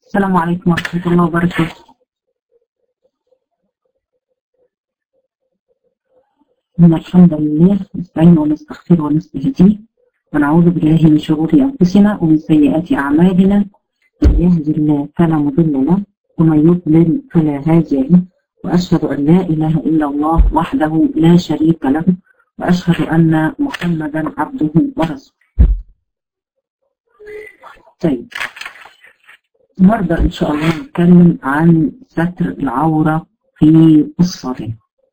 السلام عليكم ورحمة الله وبركاته إن الحمد لله نستعين ونستغفر ونستهديه ونعوذ بالله من شرور أنفسنا ومن سيئات أعمالنا من يهد الله فلا مضل له ومن يضلل فلا هادي له وأشهد أن لا إله إلا الله وحده لا شريك له وأشهد أن محمدا عبده ورسوله طيب النهارده إن شاء الله نتكلم عن ستر العورة في الصلاة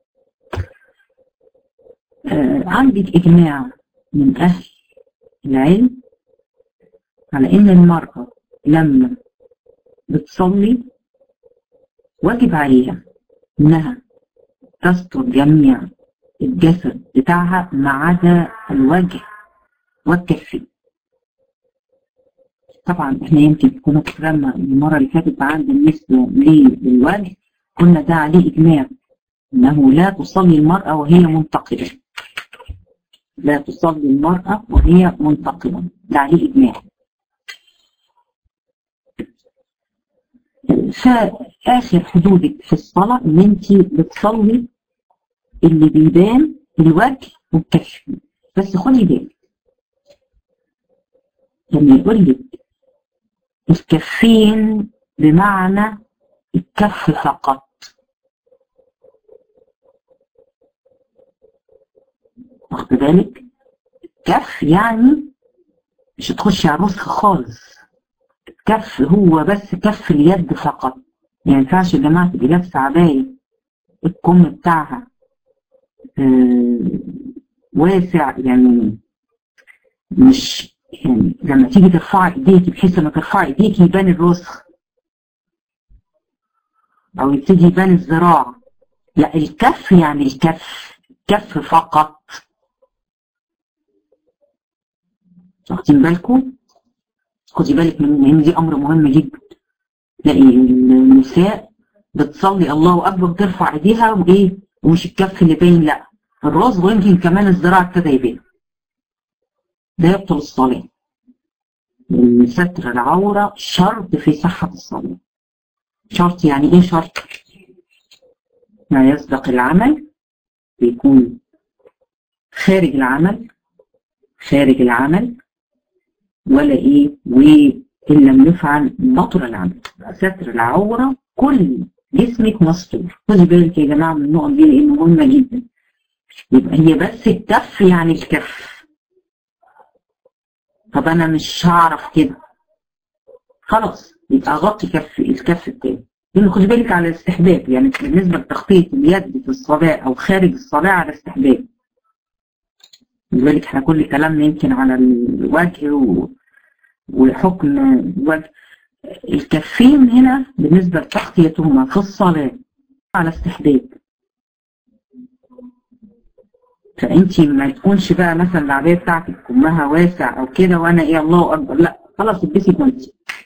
آه عندك إجماع من أهل العلم على إن المرأة لما بتصلي واجب عليها إنها تستر جميع الجسد بتاعها ما عدا الوجه والكفين طبعا احنا يمكن كنا اتكلمنا المرة اللي فاتت عن بالنسبة للوجه قلنا ده عليه إجماع إنه لا تصلي المرأة وهي منتقبة لا تصلي المرأة وهي منتقبة ده عليه إجماع فآخر حدودك في الصلاة إن أنت بتصلي اللي بيبان الوجه والكف بس خدي بالك لما يقول لك الكفين بمعنى الكف فقط واخد بالك الكف يعني مش تخشي على الرسخ خالص الكف هو بس كف اليد فقط يعني ينفعش يا جماعه تبقي لابسه عبايه الكم بتاعها آه واسع يعني مش يعني لما تيجي ترفعي ايديكي بحيث لما ترفعي ايديكي يبان الرسخ او يبتدي يبان الذراع لا الكف يعني الكف كف فقط واخدين بالكم خدي بالك من ان دي امر مهم جدا تلاقي النساء بتصلي الله اكبر بترفع ايديها وايه ومش الكف اللي باين لا الراس ويمكن كمان الذراع ابتدى يبان ده يبطل الصلاة ستر العورة شرط في صحة الصلاة شرط يعني ايه شرط ما يسبق العمل بيكون خارج العمل خارج العمل ولا ايه وان لم يفعل بطل العمل ستر العورة كل جسمك مستور خدي بالك يا جماعة من النقط دي لان مهمة جدا يبقى هي بس الكف يعني الكف طب انا مش هعرف كده خلاص يبقى غطي كف الكف التاني لان خدي بالك على الاستحباب يعني بالنسبه لتغطيه اليد في الصلاه او خارج الصلاه على استحباب خدي بالك احنا كل كلامنا يمكن على الوجه و... وحكم الوجه الكفين هنا بالنسبه لتغطيتهما في الصلاه على استحباب فانت ما تكونش بقى مثلا العبايه بتاعتك كمها واسع او كده وانا ايه الله اكبر لا خلاص البسي كنت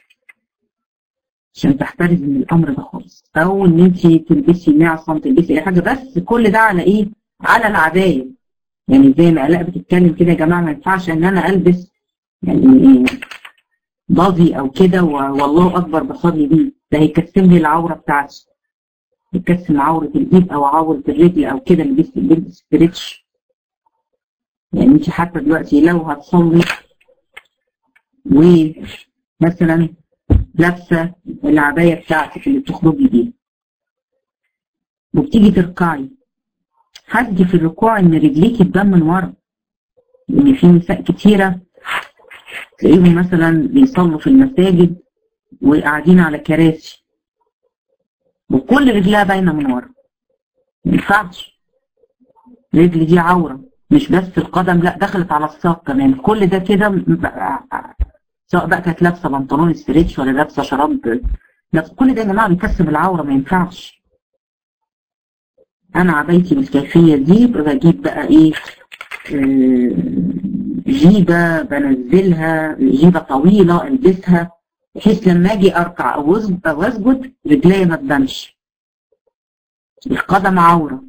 عشان تحترزي من الامر ده خالص او ان انت تلبسي معصم تلبسي اي حاجه بس كل ده على ايه على العبايه يعني زي ما الاء بتتكلم كده يا جماعه ما ينفعش ان انا البس يعني ايه ضاضي او كده والله اكبر بصلي بيه ده هيكسم لي العوره بتاعتي يكسم عوره الايد او عوره الرجل او كده اللي بيلبس ستريتش يعني انت حتى دلوقتي لو هتصلي ومثلا لابسه العبايه بتاعتك اللي بتخرجي بيها وبتيجي تركعي حدي في الركوع ان رجليكي تبان من ورا لان في نساء كتيره تلاقيهم مثلا بيصلوا في المساجد وقاعدين على كراسي وكل رجلها باينه من ورا ما ينفعش رجل دي عوره مش بس القدم لا دخلت على الساق كمان كل ده كده سواء بقى كانت لابسه بنطلون ستريتش ولا لابسه شراب كل ده يا جماعه بيكسب العوره ما ينفعش انا عبايتي بالكيفيه دي بجيب بقى ايه آه جيبه بنزلها جيبه طويله البسها بحيث لما اجي اركع او اسجد رجليا ما تبانش القدم عوره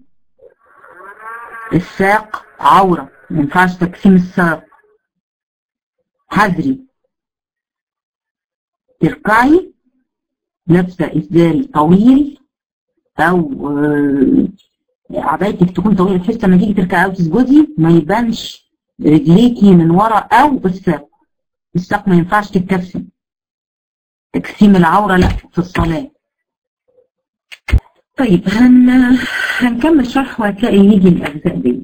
الساق عورة ما ينفعش تكسيم الساق حذري تركعي لابسة إسدال طويل أو آه، عبايتك تكون طويلة بحيث لما تيجي تركعي أو تسجدي ما يبانش رجليكي من ورا أو الساق الساق ما ينفعش تتكسم تكسيم العورة لا في الصلاة طيب هن... هنكمل شرح وهتلاقي يجي الأجزاء دي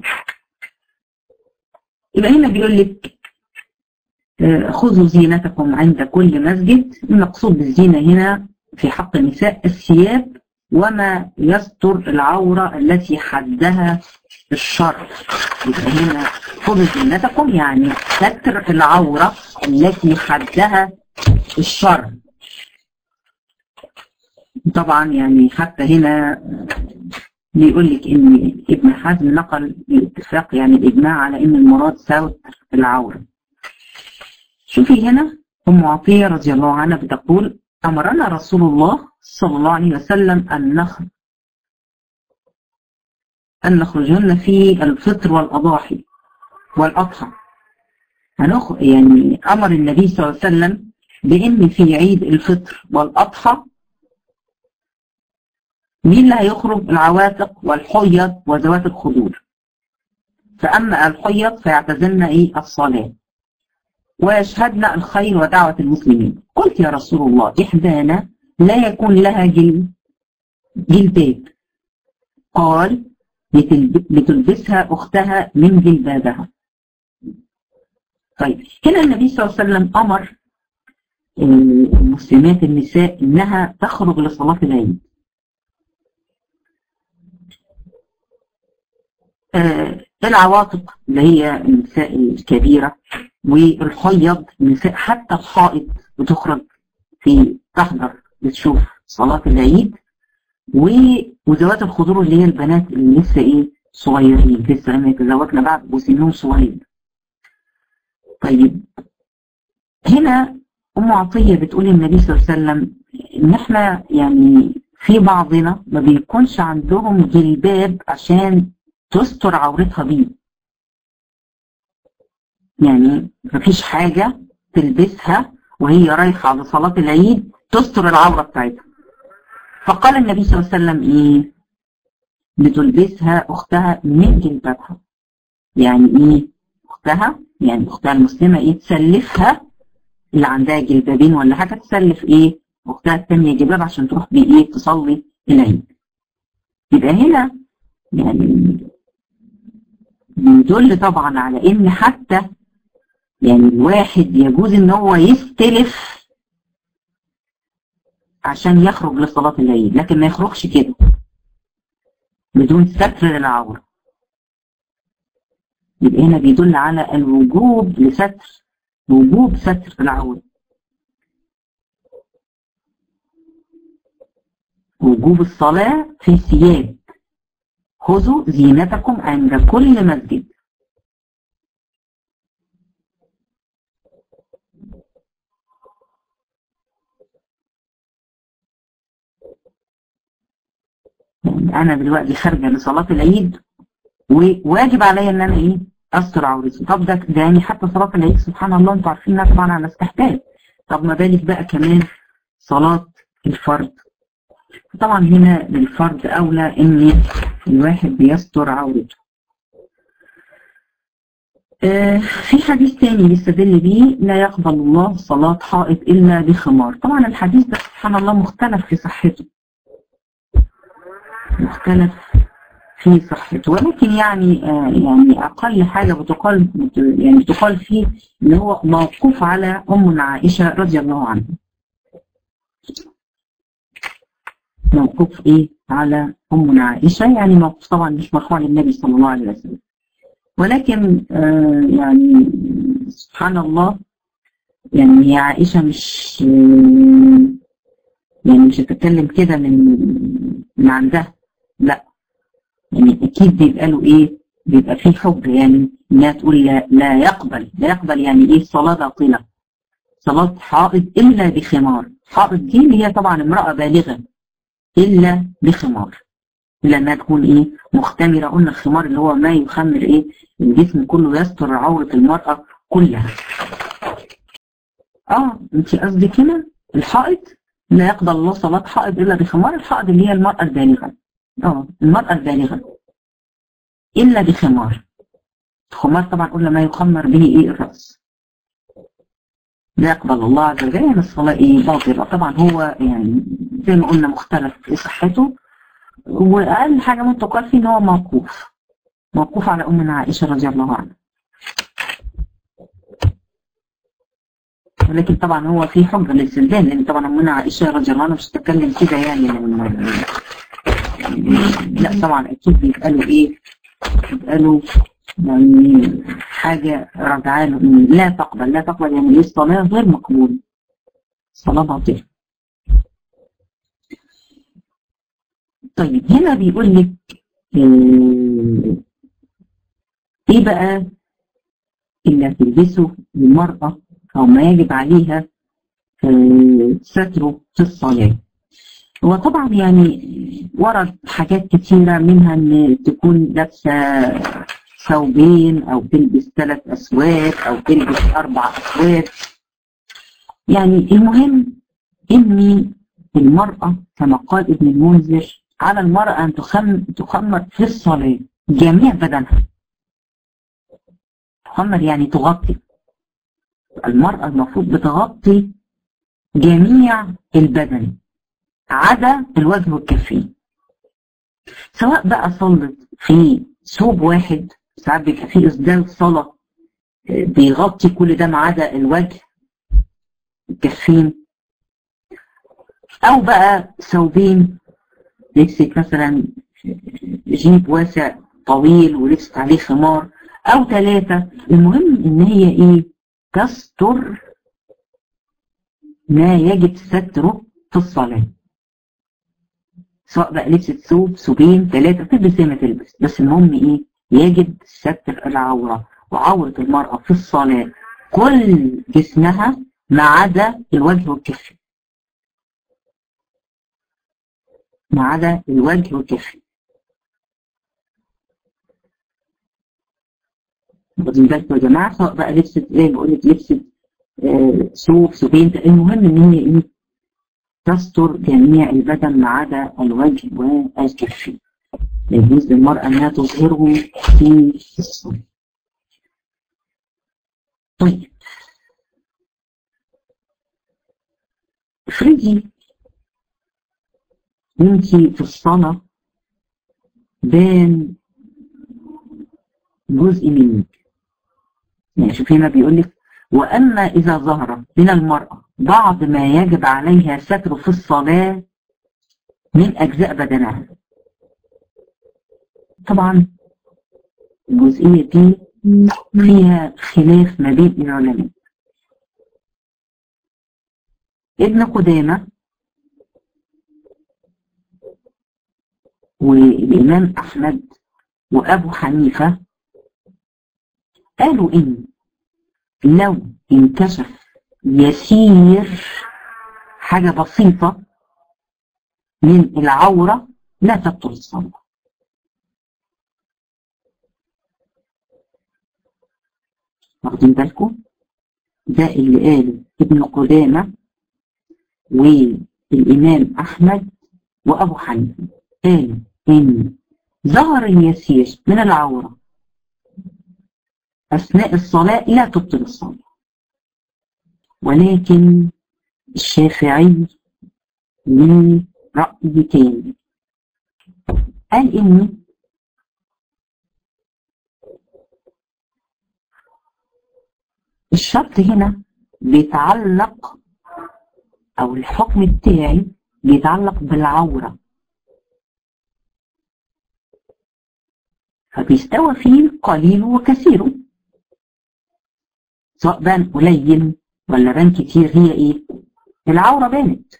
يبقى هنا بيقول لك آه، خذوا زينتكم عند كل مسجد المقصود بالزينة هنا في حق النساء الثياب وما يستر العورة التي حدها الشرع يبقى هنا خذوا زينتكم يعني ستر العورة التي حدها الشرع طبعا يعني حتى هنا بيقول لك ان ابن حزم نقل باتفاق يعني الاجماع على ان المراد ستر العوره. شوفي هنا ام عطيه رضي الله عنها بتقول امرنا رسول الله صلى الله عليه وسلم ان نخرج ان نخرجن في الفطر والاضاحي والاضحى. هنخ يعني امر النبي صلى الله عليه وسلم بان في عيد الفطر والاضحى مين اللي هيخرج العواتق والحيض وذوات الخدور فأما الحيض فيعتزلن إيه الصلاة ويشهدن الخير ودعوة المسلمين قلت يا رسول الله إحدانا لا يكون لها جل جلباب قال لتلب- لتلبسها أختها من جلبابها طيب هنا النبي صلى الله عليه وسلم أمر آه، المسلمات النساء إنها تخرج لصلاة العيد آه، العواتق اللي هي النساء الكبيرة والحيض النساء حتى الحائض بتخرج في تحضر بتشوف صلاة العيد و- وذوات الخضور اللي هي البنات اللي لسه ايه صغيرين لسه لم يتزوجن بعد وسنهم صغير طيب هنا أم عطية بتقول للنبي صلى الله عليه وسلم إن إحنا يعني في بعضنا ما بيكونش عندهم جلباب عشان تستر عورتها بيه يعني مفيش حاجة تلبسها وهي رايحة لصلاة العيد تستر العورة بتاعتها فقال النبي صلى الله عليه وسلم ايه لتلبسها اختها من جلبابها يعني ايه اختها يعني اختها المسلمة ايه تسلفها اللي عندها جلبابين ولا حاجة تسلف ايه اختها التانية جلباب عشان تروح بيه ايه تصلي العيد يبقى هنا يعني بيدل طبعا على ان حتى يعني الواحد يجوز ان هو يستلف عشان يخرج لصلاة العيد لكن ما يخرجش كده بدون ستر للعورة يبقى هنا بيدل على الوجوب لستر وجوب ستر العورة وجوب الصلاة في ثياب خذوا زينتكم عند كل مسجد يعني انا دلوقتي خارجه لصلاه العيد وواجب عليا ان انا ايه استر عورتي طب ده ده يعني حتى صلاه العيد سبحان الله انتوا عارفين انها طبعا على استحباب طب ما بالك بقى كمان صلاه الفرض طبعا هنا للفرض اولى ان الواحد بيستر عورته آه في حديث تاني بيستدل بيه لا يقبل الله صلاة حائط إلا بخمار طبعا الحديث ده سبحان الله مختلف في صحته مختلف في صحته ولكن يعني آه يعني أقل حاجة بتقال بت- يعني بتقال فيه إن هو موقوف على أمنا عائشة رضي الله عنها موقوف إيه على أمنا عائشة يعني موقوف طبعا مش مرفوع للنبي صلى الله عليه وسلم ولكن آه يعني سبحان الله يعني هي عائشة مش آه يعني مش هتتكلم كده من من عندها لا يعني أكيد بيبقى له إيه بيبقى فيه حب يعني إنها تقول لا, لا يقبل لا يقبل يعني إيه صلاة باطلة صلاة حائض إلا بخمار حائض دي اللي هي طبعا امرأة بالغة إلا بخمار إلا إنها تكون إيه مختمرة قلنا الخمار اللي هو ما يخمر إيه الجسم كله يستر عورة المرأة كلها اه انت قصدك هنا الحائط لا يقبل الله صلاة حائض إلا بخمار الحائض اللي هي المرأة البالغة اه المرأة البالغة إلا بخمار الخمار طبعا قلنا ما يخمر به إيه الرأس لا يقبل الله عز وجل يعني الصلاة إيه باطلة طبعا هو يعني زي ما قلنا مختلف في صحته وأقل حاجة ممكن تقال فيه إن هو موقوف موقوف على أمنا عائشة رضي الله عنها ولكن طبعا هو في حجة للاستدلال لأن طبعا أمنا عائشة رضي الله عنها مش تتكلم كده يعني من لا طبعا أكيد بيتقالوا إيه بيتقالوا يعني حاجة راجعة له لا تقبل لا تقبل يعني ايه الصلاة غير مقبولة صلاة باطلة طيب هنا بيقول لك ايه بقى اللي هتلبسه المرأة او ما يجب عليها ستره في الصلاة هو طبعا يعني ورد حاجات كتيرة منها ان تكون لابسة ثوبين او تلبس ثلاث اسواد او تلبس اربع اسواد يعني المهم ان المرأة كما قال ابن المنذر على المرأة ان تخم تخمر في الصلاة جميع بدنها تخمر يعني تغطي المرأة المفروض بتغطي جميع البدن عدا الوجه والكفين سواء بقى صلت في ثوب واحد ساعات بيبقى في إسدال صلاة بيغطي كل ده ما عدا الوجه الكفين أو بقى ثوبين لبست مثلا جيب واسع طويل ولبست عليه خمار أو ثلاثة المهم إن هي إيه تستر ما يجب ستره في الصلاة سواء بقى لبست ثوب ثوبين ثلاثة تلبس زي ما تلبس بس المهم إيه يجب ستر العورة وعورة المرأة في الصلاة كل جسمها ما عدا الوجه والكف ما عدا الوجه والكف واخدين بالكم يا جماعة سواء بقى لبست ايه بقول لك لبست آه ثوب ثوبين المهم ان هي ايه تستر جميع البدن ما عدا الوجه والكفين يجوز للمرأة أنها تظهره في الصلاة طيب افرضي انت في الصلاة بان جزء منك يعني شوف هنا بيقول لك وأما إذا ظهر من المرأة بعض ما يجب عليها ستره في الصلاة من أجزاء بدنها طبعا الجزئية دي فيها خلاف ما بين العلماء ابن قدامة والإمام أحمد وأبو حنيفة قالوا إن لو انكشف يسير حاجة بسيطة من العورة لا تبطل الصلاة واخدين بالكم ده اللي قاله ابن قدامة والإمام أحمد وأبو حنيفة قالوا إن ظهر اليسير من العورة أثناء الصلاة لا تبطل الصلاة ولكن الشافعي ليه رأي تاني قال إن الشرط هنا بيتعلق أو الحكم بتاعي بيتعلق بالعورة فبيستوى فيه قليل وكثير سواء بان قليل ولا بان كتير هي ايه العورة بانت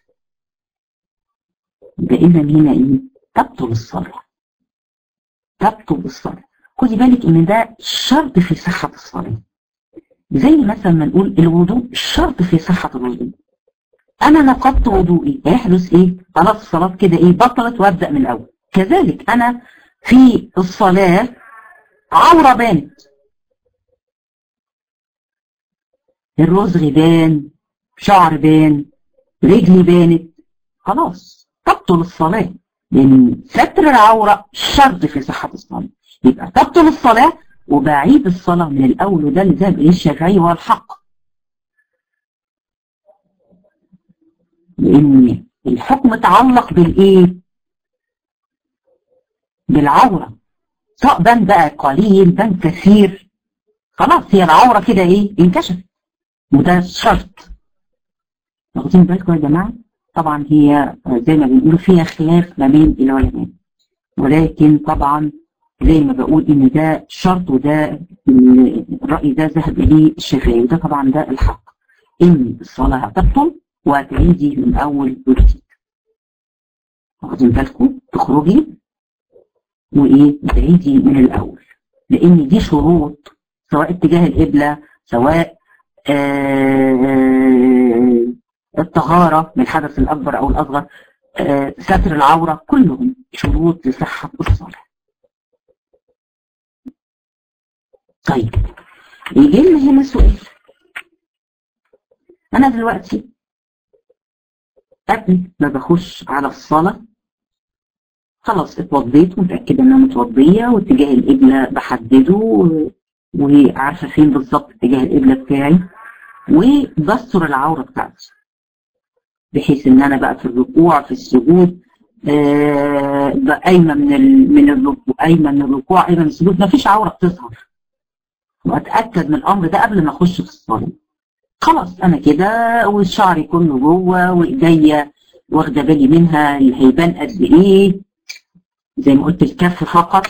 يبقى اذا هنا ايه تبطل الصلاة تبطل الصلاة خدي بالك ان ده شرط في صحة الصلاة زي مثلا ما نقول الوضوء شرط في صحة الوضوء انا نقضت وضوئي هيحدث ايه خلاص الصلاة كده ايه بطلت وابدأ من الاول كذلك انا في الصلاة عورة بانت الرزغ بان شعر بان رجلي بانت خلاص تبطل الصلاة لأن ستر العورة شرط في صحة الصلاة يبقى تبطل الصلاة وبعيد الصلاة من الأول وده اللي ذهب إليه الشافعي هو الحق لأن الحكم تعلق بالإيه؟ بالعورة سواء بان بقى قليل بان كثير خلاص هي العورة كده إيه؟ انكشفت وده شرط واخدين بالكم يا جماعة؟ طبعا هي زي ما بنقول فيها خلاف ما بين العلماء ولكن طبعا زي ما بقول ان ده شرط وده الرأي ده ذهب اليه الشافعي وده طبعا ده الحق ان الصلاة هتبطل وهتعيدي من اول وجديد واخدين بالكم تخرجي وايه تعيدي من الاول لان دي شروط سواء اتجاه القبلة سواء آه الطهارة من الحدث الأكبر أو الأصغر آه ستر العورة كلهم شروط لصحة الصلاة طيب يجي لنا هنا سؤال أنا دلوقتي قبل ما بخش على الصلاة خلاص اتوضيت ومتأكدة إن أنا متوضية واتجاه القبلة بحدده وعارفة فين بالظبط اتجاه القبلة بتاعي وبستر العورة بتاعتي بحيث ان انا بقى في الركوع في السجود آه قايمه من ال... من الركوع قايمه من الركوع قايمه من السجود ما فيش عوره بتظهر واتاكد من الامر ده قبل ما اخش في الصلاه خلاص انا كده وشعري كله جوه وايديا واخده بالي منها اللي هيبان قد ايه زي ما قلت الكف فقط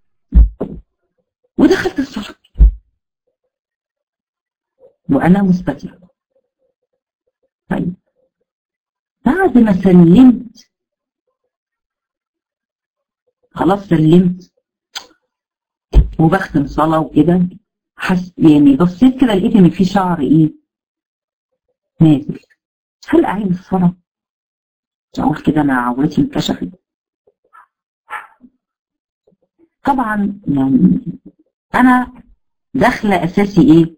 ودخلت الصلاه وانا مستتره طيب بعد ما سلمت خلاص سلمت وبختم صلاة وكده حس يعني بصيت كده لقيت ان في شعر ايه نازل هل اعيد الصلاة؟ اقول كده انا عورتي انكشفت طبعا يعني انا داخله اساسي ايه؟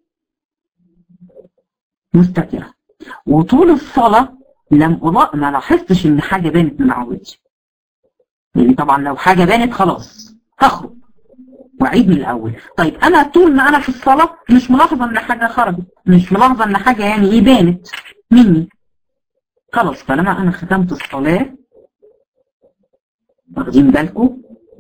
مستترة وطول الصلاه لم أضاء ما لاحظتش ان حاجة بانت من عورتي يعني طبعا لو حاجة بانت خلاص هخرج واعيد من الاول طيب انا طول ما انا في الصلاة مش ملاحظة ان حاجة خرجت مش ملاحظة ان حاجة يعني ايه بانت مني خلاص فلما انا ختمت الصلاة واخدين بالكم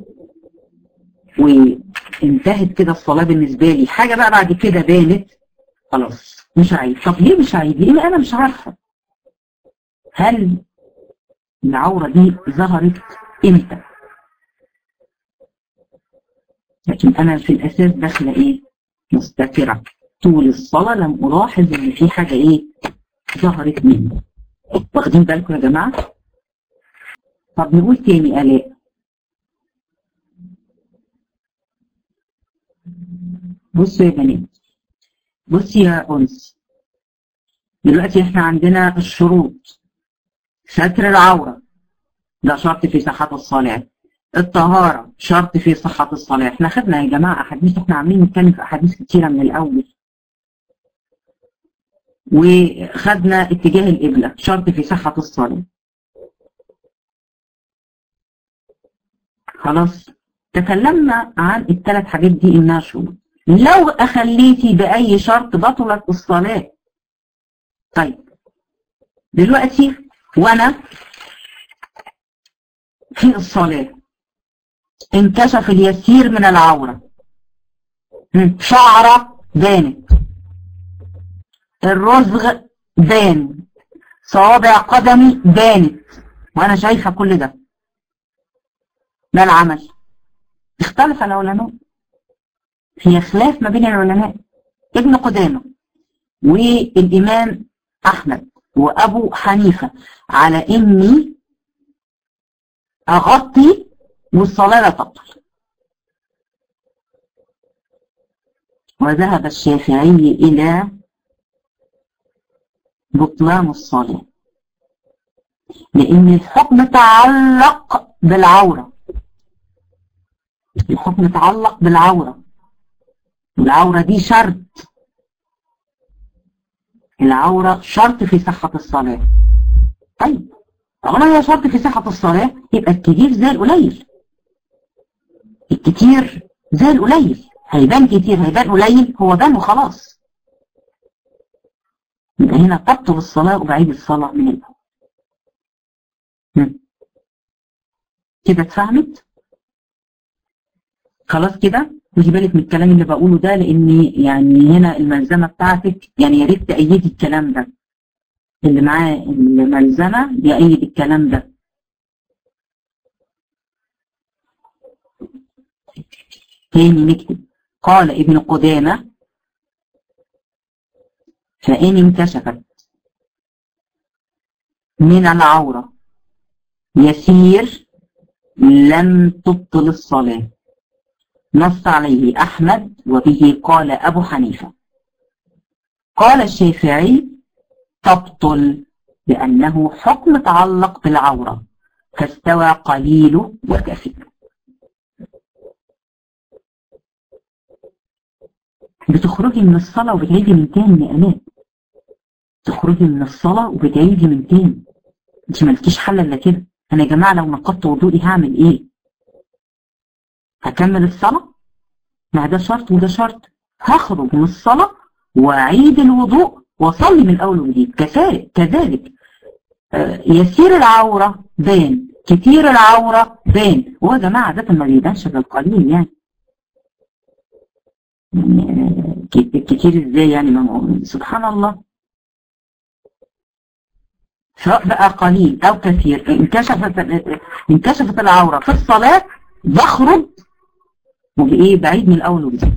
وانتهت كده الصلاة بالنسبة لي حاجة بقى بعد كده بانت خلاص مش عيب طب ليه مش عيب ليه انا مش عارفة هل العورة دي ظهرت امتى لكن انا في الاساس داخله ايه مستترة طول الصلاة لم الاحظ ان في حاجة ايه ظهرت مني واخدين بالكم يا جماعة طب نقول تاني الاء بصوا يا بنات بصي يا انس دلوقتي احنا عندنا الشروط ستر العورة ده شرط في صحة الصلاة الطهارة شرط في صحة الصلاة احنا خدنا يا جماعة أحاديث احنا عاملين نتكلم في أحاديث كتيرة من الأول وخدنا اتجاه القبلة شرط في صحة الصلاة خلاص تكلمنا عن الثلاث حاجات دي إنها شروط لو أخليتي بأي شرط بطلت الصلاة طيب دلوقتي وأنا في الصلاة انكشف اليسير من العورة شعرة بانت الرزغ بان صوابع قدمي بانت وانا شايفة كل ده ما العمل اختلف العلماء هي خلاف ما بين العلماء ابن قدامة والإمام أحمد وأبو حنيفة على إني أغطي والصلاة لا تبطل وذهب الشافعي إلى بطلان الصلاة لأن الحكم تعلق بالعورة الحكم تعلق بالعورة العورة دي شرط العورة شرط في صحة الصلاة طيب طالما هي شرط في صحة الصلاة يبقى الكتير زي القليل الكتير زي القليل هيبان كتير هيبان قليل هو بان وخلاص يبقى هنا تبطل الصلاة وبعيد الصلاة من الأول كده اتفهمت خلاص كده خدي بالك من الكلام اللي بقوله ده لان يعني هنا الملزمه بتاعتك يعني يا ريت تأيدي الكلام ده اللي معاه الملزمه يأيد الكلام ده تاني نكتب قال ابن قدامه فإن انكشفت من العورة يسير لم تبطل الصلاة نص عليه أحمد وبه قال أبو حنيفة قال الشافعي تبطل لأنه حكم تعلق بالعورة فاستوى قليل وكثير بتخرجي من الصلاة وبتعيدي من تاني يا آلاء تخرجي من الصلاة وبتعيدي من تاني انت مالكيش حل الا كده انا يا جماعة لو نقضت وضوئي هعمل ايه هكمل الصلاة ما ده شرط وده شرط هخرج من الصلاة واعيد الوضوء واصلي من اول وجديد كذلك كذلك آه يسير العورة بان كتير العورة بان هو يا جماعة ده ما بيبانش بالقليل يعني يعني كتير ازاي يعني ما سبحان الله سواء بقى قليل او كثير انكشفت انكشفت العوره في الصلاه بخرج وبايه بعيد من الاول وجديد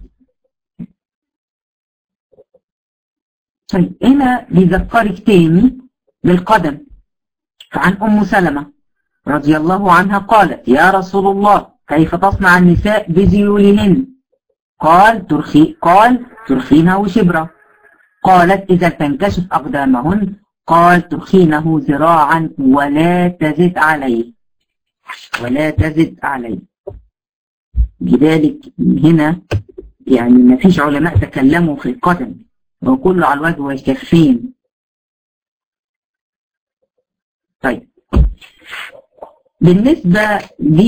طيب هنا بيذكرك تاني بالقدم فعن ام سلمه رضي الله عنها قالت يا رسول الله كيف تصنع النساء بذيولهن قال ترخي قال ترخينه شبرا قالت إذا تنكشف أقدامهن قال ترخينه ذراعا ولا تزد عليه ولا تزد عليه لذلك هنا يعني ما فيش علماء تكلموا في القدم وكله على الوجه والكفين طيب بالنسبة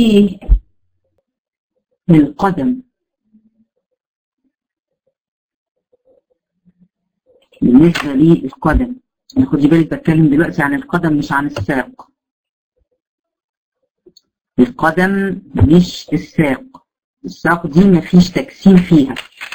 للقدم بالنسبة للقدم أنا خدي بالك بتكلم دلوقتي عن القدم مش عن الساق القدم مش الساق الساق دي مفيش تجسيم فيها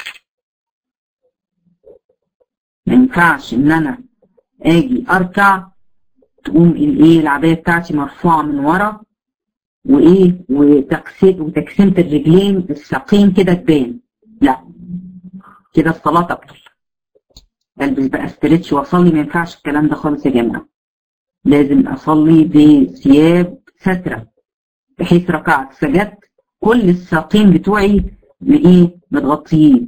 ما ينفعش ان انا اجي اركع تقوم الايه العبايه بتاعتي مرفوعه من ورا وايه وتقسيم وتقسيمه الرجلين الساقين كده تبان لا كده الصلاه تبطل البس بقى استرتش واصلي ما ينفعش الكلام ده خالص يا جماعه لازم اصلي بثياب ستره بحيث ركعت سجدت كل الساقين بتوعي بايه متغطيين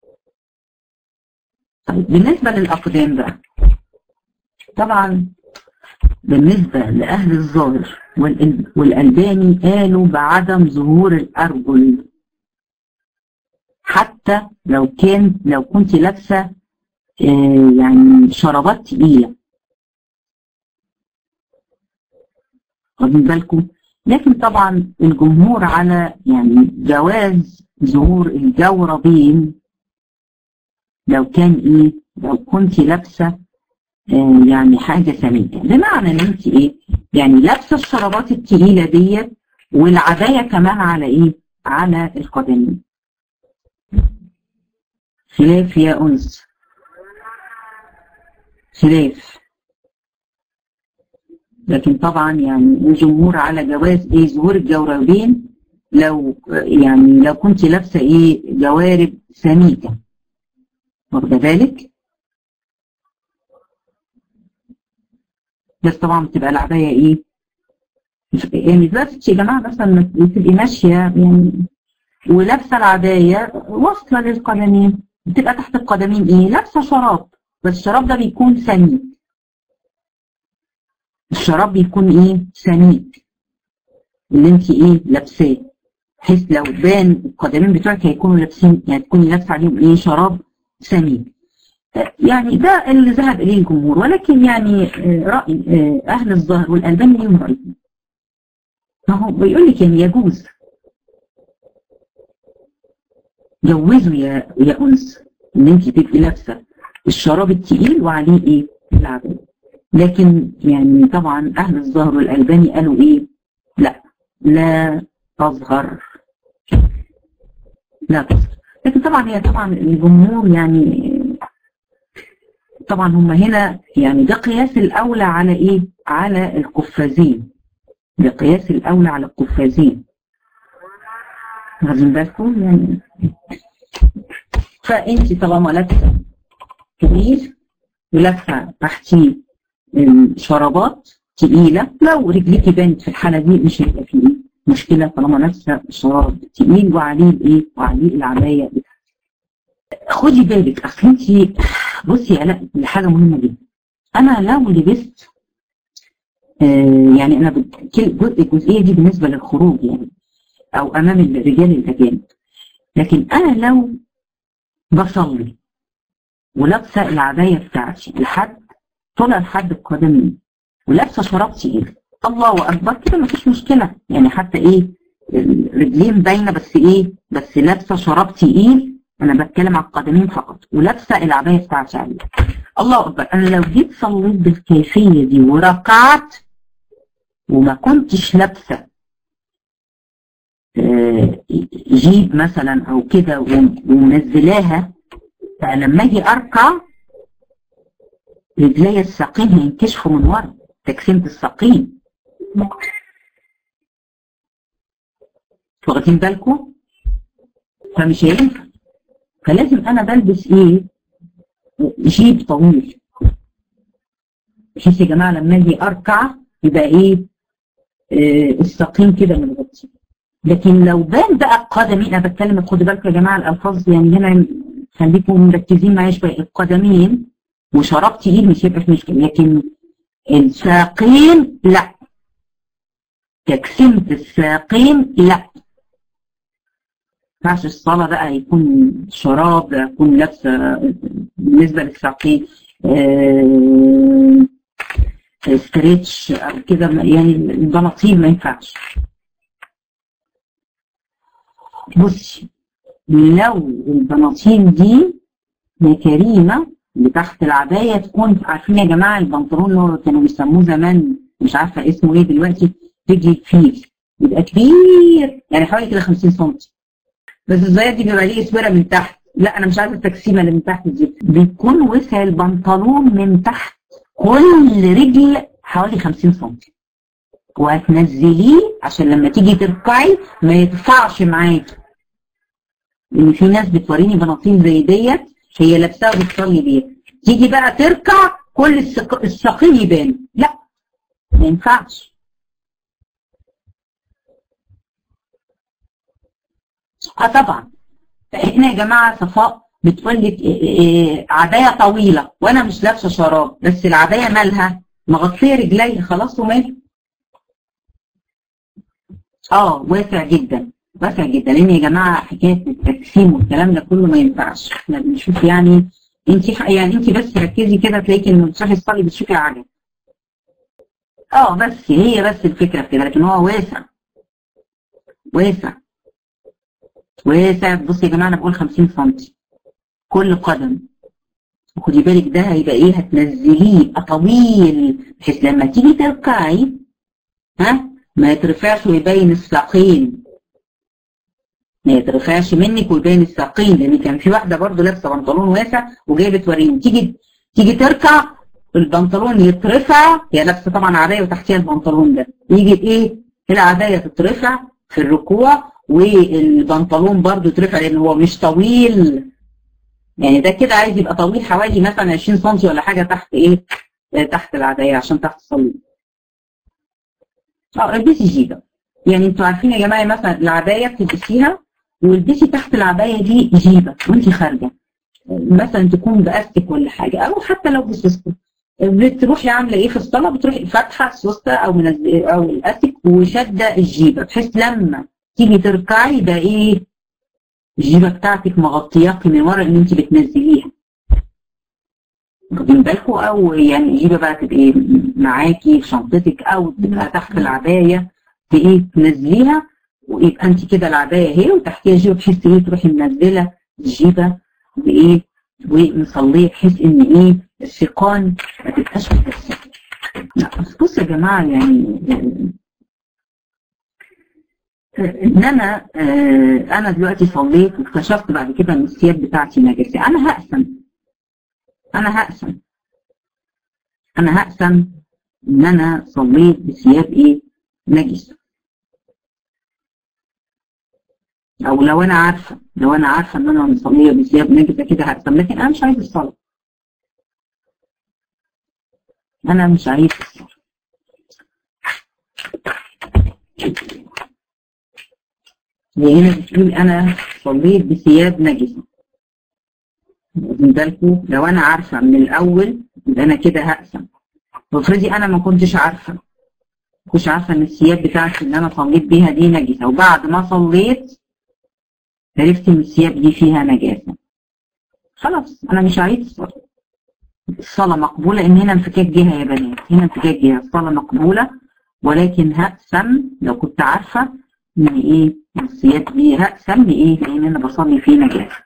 طيب بالنسبه للاقدام بقى طبعا بالنسبه لاهل الظاهر والالباني قالوا بعدم ظهور الارجل حتى لو كان لو كنت لابسه يعني شرابات تقيلة واخدين بالكم لكن طبعا الجمهور على يعني جواز ظهور الجوربين لو كان ايه لو كنت لابسه آه يعني حاجه سميكه بمعنى ان انت ايه يعني لابسه الشرابات التقيله ديت والعبايه كمان على ايه على القدمين خلاف يا انس خلاف لكن طبعا يعني الجمهور على جواز ايه ظهور الجوربين لو يعني لو كنت لابسه ايه جوارب سميكه واخده بالك بس طبعا بتبقى العبايه ايه يعني دلوقتي يا جماعه مثلا بتبقي ماشيه يعني ولابسه العبايه واصله للقدمين بتبقى تحت القدمين ايه لابسه شراب بس الشراب ده بيكون سميك الشراب بيكون ايه سميك اللي انت ايه لابساه بحيث لو بان القدمين بتوعك هيكونوا لابسين يعني تكوني لابسه عليهم ايه شراب سميك يعني ده اللي ذهب اليه الجمهور ولكن يعني راي اهل الظاهر والالباني ليهم راي ما هو بيقول لك يعني يجوز جوزوا يا يا انس ان انت تبقي لابسه الشراب التقيل وعليه ايه العبايه لكن يعني طبعا اهل الظهر والالباني قالوا ايه لا لا تظهر لا تظهر لكن طبعا هي طبعا الجمهور يعني طبعا هم هنا يعني ده قياس الاولى على ايه على القفازين ده قياس الاولى على القفازين واخدين بالكم يعني فانت طالما لابسه كبير ولابسه تحتيه شرابات تقيله لو رجليكي بانت في الحاله دي مش هيبقى فيه مشكله طالما لابسه شراب تقيل وعليه الايه وعليه العبايه خدي بالك اصل انت بصي يا لا دي حاجه مهمه جدا انا لو لبست آه يعني انا الجزئيه دي بالنسبه للخروج يعني او امام الرجال الاجانب لكن انا لو بصلي ولابسه العبايه بتاعتي لحد طلع لحد القدمين ولابسه شراب تقيل الله اكبر كده مفيش مشكله يعني حتى ايه الرجلين باينه بس ايه بس لابسه شراب تقيل انا بتكلم على القدمين فقط ولابسه العبايه بتاعتي عليه الله اكبر انا لو جيت صليت بالكيفيه دي وركعت وما كنتش لابسه جيب مثلا او كده ومنزلاها فلما اجي اركع رجلي الساقين هينكشفوا من ورا تكسيمة الساقين واخدين بالكم فمش هينفع فلازم انا بلبس ايه جيب طويل بحيث يا جماعه لما اجي اركع يبقى ايه آه الساقين كده متغطي لكن لو بان بقى قدمي انا بتكلم خدوا بالكم يا جماعه الالفاظ يعني هنا خليكم مركزين معايا شويه القدمين وشراب تقيل مش هيبقى في مشكله لكن الساقين لا تكسيمة الساقين لا ينفعش الصلاة بقى يكون شراب يكون لابسة بالنسبة للساقين آه ستريتش او كده يعني البناطيل ما ينفعش بصي لو البناطيل دي يا كريمه اللي تحت العبايه تكون عارفين يا جماعه البنطلون اللي كانوا بيسموه زمان مش عارفه اسمه ايه دلوقتي رجل الفيل يبقى كبير يعني حوالي كده 50 سم بس الزايد دي بيبقى ليه اسوره من تحت لا انا مش عايزه التقسيمه اللي من تحت دي بيكون وسع البنطلون من تحت كل رجل حوالي 50 سم وهتنزليه عشان لما تيجي تركعي ما يدفعش معاكي لان في ناس بتوريني بناطيل زي ديت هي لابساها وبتصلي بيها تيجي بقى تركع كل الساقين يبان لا ما ينفعش اه طبعا هنا يا جماعه صفاء بتقول لك إيه عبايه طويله وانا مش لابسه شراب بس العبايه مالها مغطيه رجلي خلاص ومال اه واسع جدا واسع جدا لان يا جماعه حكايه التقسيم والكلام ده كله ما ينفعش احنا بنشوف يعني انت يعني انت بس ركزي كده تلاقيكي لما بتروحي تصلي بتشوفي عجب اه بس هي بس الفكره في كده لكن هو واسع واسع واسع بصي يا جماعه انا بقول 50 سم كل قدم وخدي بالك ده هيبقى ايه هتنزليه يبقى طويل بحيث لما تيجي تركعي ها ما يترفعش ويبين الساقين ما يترفعش منك ويبين الساقين لان كان في واحده برضو لابسه بنطلون واسع وجايه بتوريني تيجي تيجي تركع البنطلون يترفع هي لابسه طبعا عبايه وتحتيها البنطلون ده يجي ايه العبايه تترفع في الركوع والبنطلون برضو يترفع لان هو مش طويل يعني ده كده عايز يبقى طويل حوالي مثلا 20 سم ولا حاجه تحت ايه تحت العبايه عشان تحت تصلي اه البسي جيبه يعني انتوا عارفين يا جماعه مثلا العبايه بتلبسيها والبسي تحت العبايه دي جيبه وانت خارجه مثلا تكون باستك ولا حاجه او حتى لو بسوسته بتروحي عامله ايه في الصلاه بتروحي فاتحه السوسته او من او الاستك وشاده الجيبه بحيث لما تيجي تركعي ده ايه الجيبه بتاعتك مغطياكي من ورا ان انت بتنزليها واخدين بالكم او يعني الجيبه بقى تبقى معاكي في شنطتك او تبقى تحت العبايه بايه تنزليها ويبقى انت كده العبايه اهي وتحتيها جيبه بحيث ايه تروحي منزله الجيبه بايه ومصليه بحيث ان ايه الثقان ما تبقاش مكسره لا بس بصوا يا جماعه يعني ان انا آه انا دلوقتي صليت واكتشفت بعد كده ان الثياب بتاعتي نجسه انا هقسم انا هقسم انا هقسم ان انا صليت بثياب ايه نجسه او لو انا عارفه لو انا عارفه ان انا مصليه بثياب نجسه كده هقسم لكن انا مش عايز الصلاه انا مش عايز الصلاه هنا بتقول انا صليت بثياب نجسه واخدين بالكم لو انا عارفه من الاول يبقى انا كده هقسم وافرضي انا ما كنتش عارفه ما كنتش عارفه ان الثياب بتاعتي اللي انا صليت بيها دي نجسه وبعد ما صليت عرفت ان الثياب دي فيها نجاسه خلاص انا مش هعيد الصلاه الصلاه مقبوله ان هنا انفكاك جهه يا بنات هنا انفكاك جهه الصلاه مقبوله ولكن هقسم لو كنت عارفه ان ايه الثياب دي هقسم لايه لان انا بصلي فيه نجاسه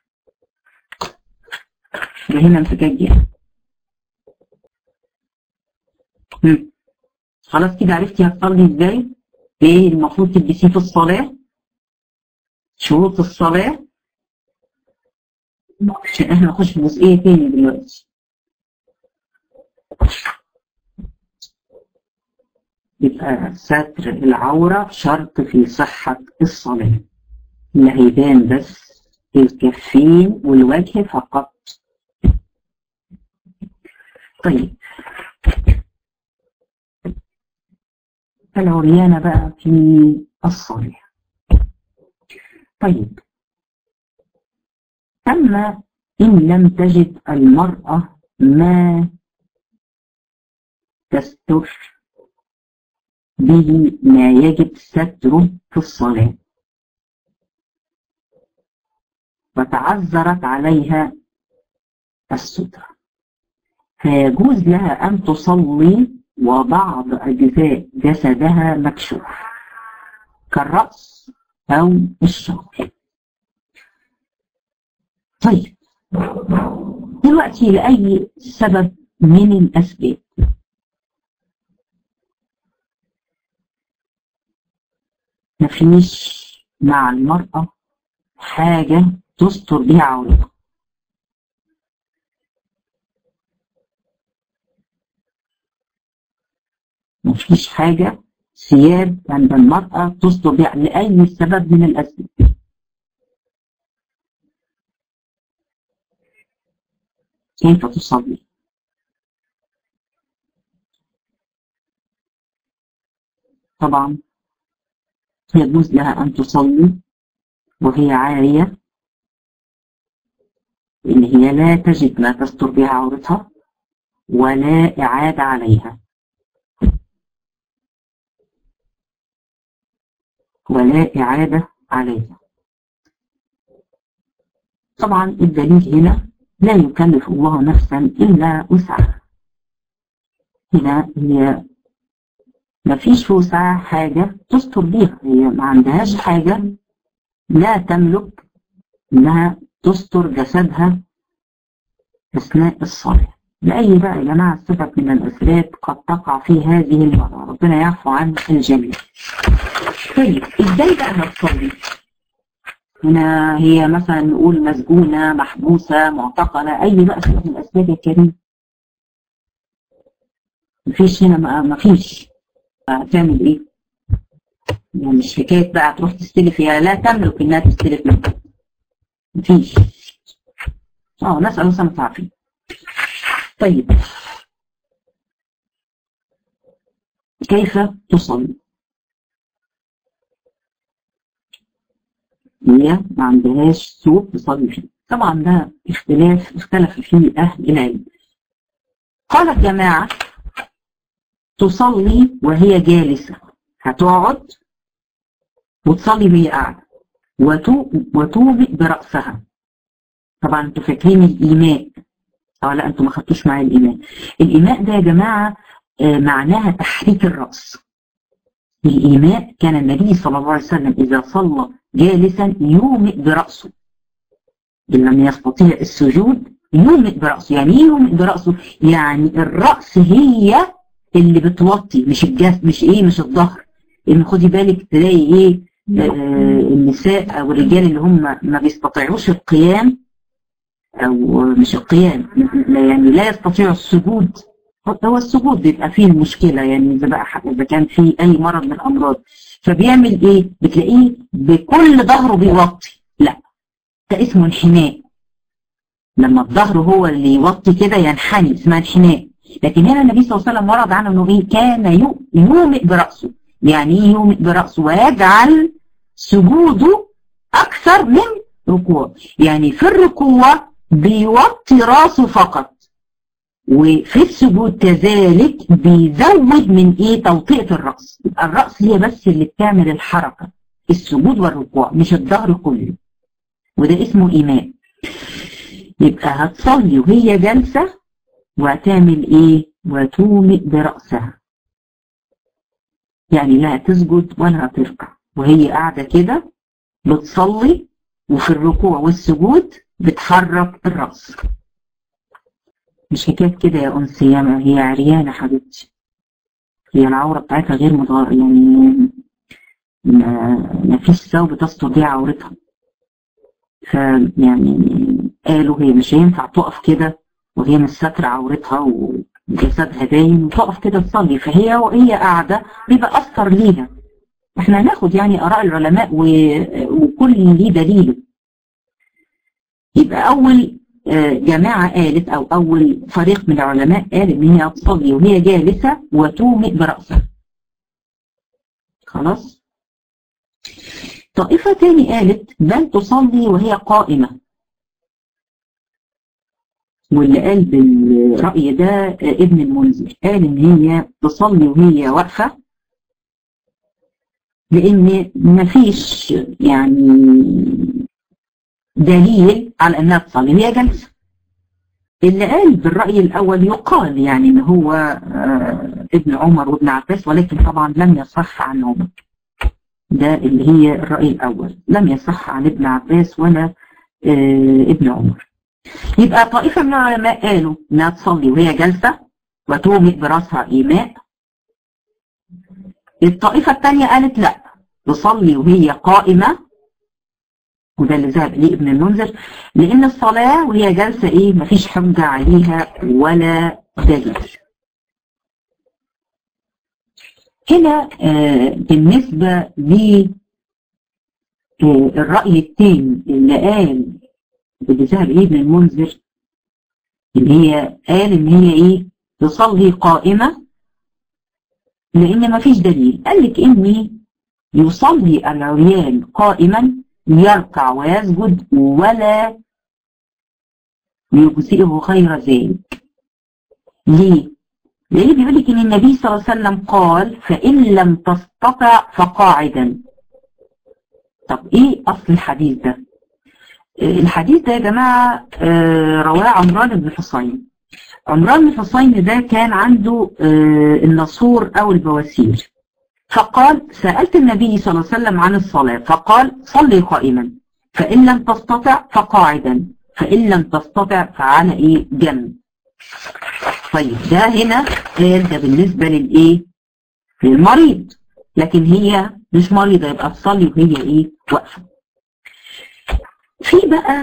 ده هنا انفكاك جهه خلاص كده عرفتي هتصلي ازاي ايه المفروض تلبسيه في الصلاه شروط الصلاة عشان احنا نخش في جزئية تاني دلوقتي يبقى ستر العورة شرط في صحة الصلاة اللي هيبان بس الكفين والوجه فقط طيب العريانة بقى في الصلاة طيب أما إن لم تجد المرأة ما تستر به ما يجب ستره في الصلاة وتعذرت عليها السترة فيجوز لها أن تصلي وبعض أجزاء جسدها مكشوف كالرأس أو الشعر طيب دلوقتي لأي سبب من الأسباب مفيش مع المرأة حاجة تستر بيها عورتها مفيش حاجة ثياب عند المرأة تصدر بها لأي سبب من الأسباب كيف تصلي طبعا يجوز لها أن تصلي وهي عارية إن هي لا تجد ما تستر بها عورتها ولا إعادة عليها ولا إعادة عليها طبعا الدليل هنا لا يكلف الله نفسا إلا وسعها هنا هي ما فيش في وسعها حاجة تستر بيها هي ما عندهاش حاجة لا تملك إنها تستر جسدها أثناء الصلاة لأي بقى يا جماعة سبب من الأسباب قد تقع في هذه المرة ربنا يعفو عن الجميع طيب ازاي بقى هتصلي هنا هي مثلا نقول مسجونة محبوسة معتقلة أي بقى سبب من الأسباب يا كريم مفيش هنا مفيش هتعمل ايه يعني مش حكاية بقى تروح تستلف هي لا تملك انها تستلف منك مفيش اه نسأل الله سبحانه وتعالى طيب كيف تصلي هي ما عندهاش سوق تصلي فيه طبعا ده اختلاف اختلف فيه أهل العلم قال الجماعة تصلي وهي جالسة هتقعد وتصلي وهي قاعدة وتوبئ برأسها طبعا انتوا فاكرين الإيماء اه لا انتوا ما خدتوش معايا الايماء الايماء ده يا جماعه آه معناها تحريك الراس الايماء كان النبي صلى الله عليه وسلم اذا صلى جالسا يومئ براسه ان لم يستطيع السجود يومئ براسه يعني ايه يومئ براسه يعني الراس هي اللي بتوطي مش الجسم مش ايه مش الظهر ان خدي بالك تلاقي ايه آه النساء او الرجال اللي هم ما بيستطيعوش القيام او مش القيام يعني لا يستطيعوا السجود هو السجود بيبقى فيه المشكلة يعني إذا بقى إذا كان في أي مرض من الأمراض فبيعمل إيه؟ بتلاقيه بكل ظهره بيوطي لا ده اسمه انحناء لما الظهر هو اللي يوطي كده ينحني اسمها انحناء لكن هنا النبي صلى الله عليه وسلم ورد عنه انه ايه كان يومئ براسه يعني ايه يومئ براسه ويجعل سجوده اكثر من ركوع يعني في الركوع بيوطي راسه فقط وفي السجود كذلك بيزود من ايه توطئه الراس يبقى الراس هي بس اللي بتعمل الحركه السجود والركوع مش الظهر كله وده اسمه ايمان يبقى هتصلي وهي جالسه وهتعمل ايه وتومئ براسها يعني لا تسجد ولا هتركع وهي قاعده كده بتصلي وفي الركوع والسجود بتحرك الراس مش حكايه كده يا أنسية هي عريانة حبيبتي هي العورة بتاعتها غير مضار يعني ما فيش ثوب تستر بيها عورتها فيعني قالوا هي مش هينفع تقف كده وهي مش ساترة عورتها وجسدها باين وتقف كده تصلي فهي وهي قاعدة بيبقى أثر ليها احنا هناخد يعني آراء العلماء وكل ليه دليله يبقى أول جماعة قالت أو أول فريق من العلماء قال إن هي تصلي وهي جالسة وتومئ برأسها خلاص طائفة تاني قالت بل تصلي وهي قائمة واللي قال بالرأي ده ابن المنذر قال إن هي تصلي وهي واقفة لأن مفيش يعني دليل على انها تصلي وهي جالسه اللي قال بالرأي الأول يقال يعني إن هو آه ابن عمر وابن عباس ولكن طبعا لم يصح عنهم ده اللي هي الرأي الأول لم يصح عن ابن عباس ولا آه ابن عمر يبقى طائفة من العلماء قالوا إنها تصلي وهي جالسة وتومئ براسها إيماء الطائفة الثانية قالت لا تصلي وهي قائمة وده اللي ذهب إليه ابن المنذر لأن الصلاة وهي جالسة إيه مفيش حجة عليها ولا دليل هنا آه بالنسبة للرأي الثاني اللي قال اللي ذهب إليه ابن المنذر اللي هي قال إن هي إيه تصلي قائمة لأن مفيش دليل قال لك إني يصلي العريان قائما يركع ويسجد ولا يجزئه غير ذلك ليه؟ ليه بيقول لك ان النبي صلى الله عليه وسلم قال فان لم تستطع فقاعدا طب ايه اصل الحديث ده الحديث ده يا جماعه رواه عمران بن حصين عمران بن حصين ده كان عنده النصور او البواسير فقال سألت النبي صلى الله عليه وسلم عن الصلاة فقال صلي قائما فإن لم تستطع فقاعدا فإن لم تستطع فعلى إيه جنب طيب ده هنا قال ده بالنسبة للإيه للمريض لكن هي مش مريضة يبقى تصلي وهي إيه واقفة في بقى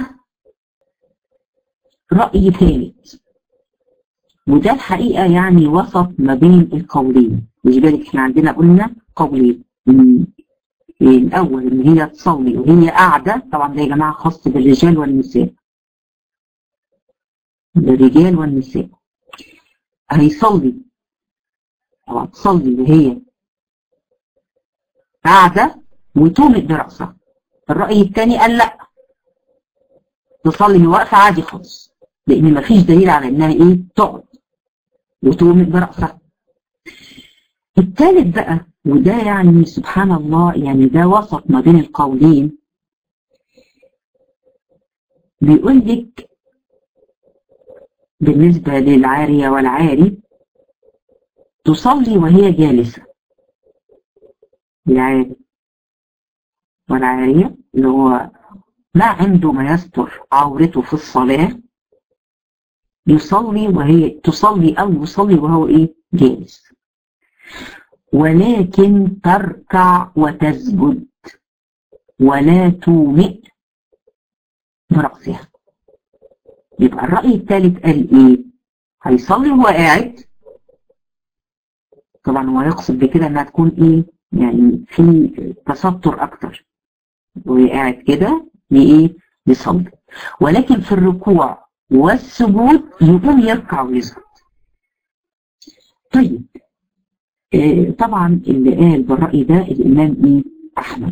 رأي ثالث وده الحقيقة يعني وسط ما بين القولين مش بالك احنا عندنا قلنا قولين الأول إن هي تصلي وهي قاعدة طبعا ده يا جماعة خاص بالرجال والنساء بالرجال والنساء هيصلي طبعا تصلي وهي قاعدة وتومئ برأسها الرأي الثاني قال لا تصلي واقفة عادي خالص لأن مفيش دليل على إنها إيه تقعد وتومئ برأسها الثالث بقى وده يعني سبحان الله يعني ده وسط ما بين القولين بيقول لك بالنسبة للعارية والعاري تصلي وهي جالسة العاري والعارية اللي هو ما عنده ما يستر عورته في الصلاة يصلي وهي تصلي أو يصلي وهو إيه جالس ولكن تركع وتسجد ولا تومئ برأسها يبقى الرأي الثالث قال إيه هيصلي وهو قاعد طبعا هو يقصد بكده إنها تكون إيه يعني في تستر أكتر وهي قاعد كده لإيه يصلي ولكن في الركوع والسجود يقوم يركع ويسجد طيب آه طبعا اللي قال بالرأي ده الإمام إيه أحمد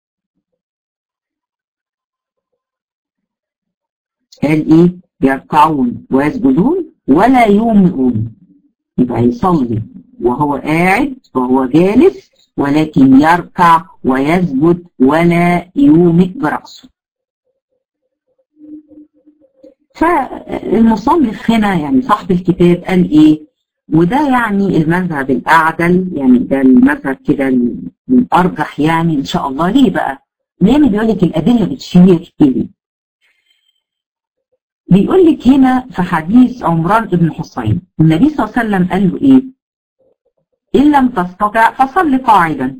قال إيه يركعون ويسجدون ولا يومئون يبقى يصلي وهو قاعد وهو جالس ولكن يركع ويسجد ولا يومئ برأسه فالمصنف هنا يعني صاحب الكتاب قال ايه وده يعني المذهب الاعدل يعني ده المذهب كده الارجح يعني ان شاء الله ليه بقى لان بيقول لك الادله بتشير اليه بيقول لك هنا في حديث عمران بن حصين النبي صلى الله عليه وسلم قال له ايه ان لم تستطع فصل قاعدا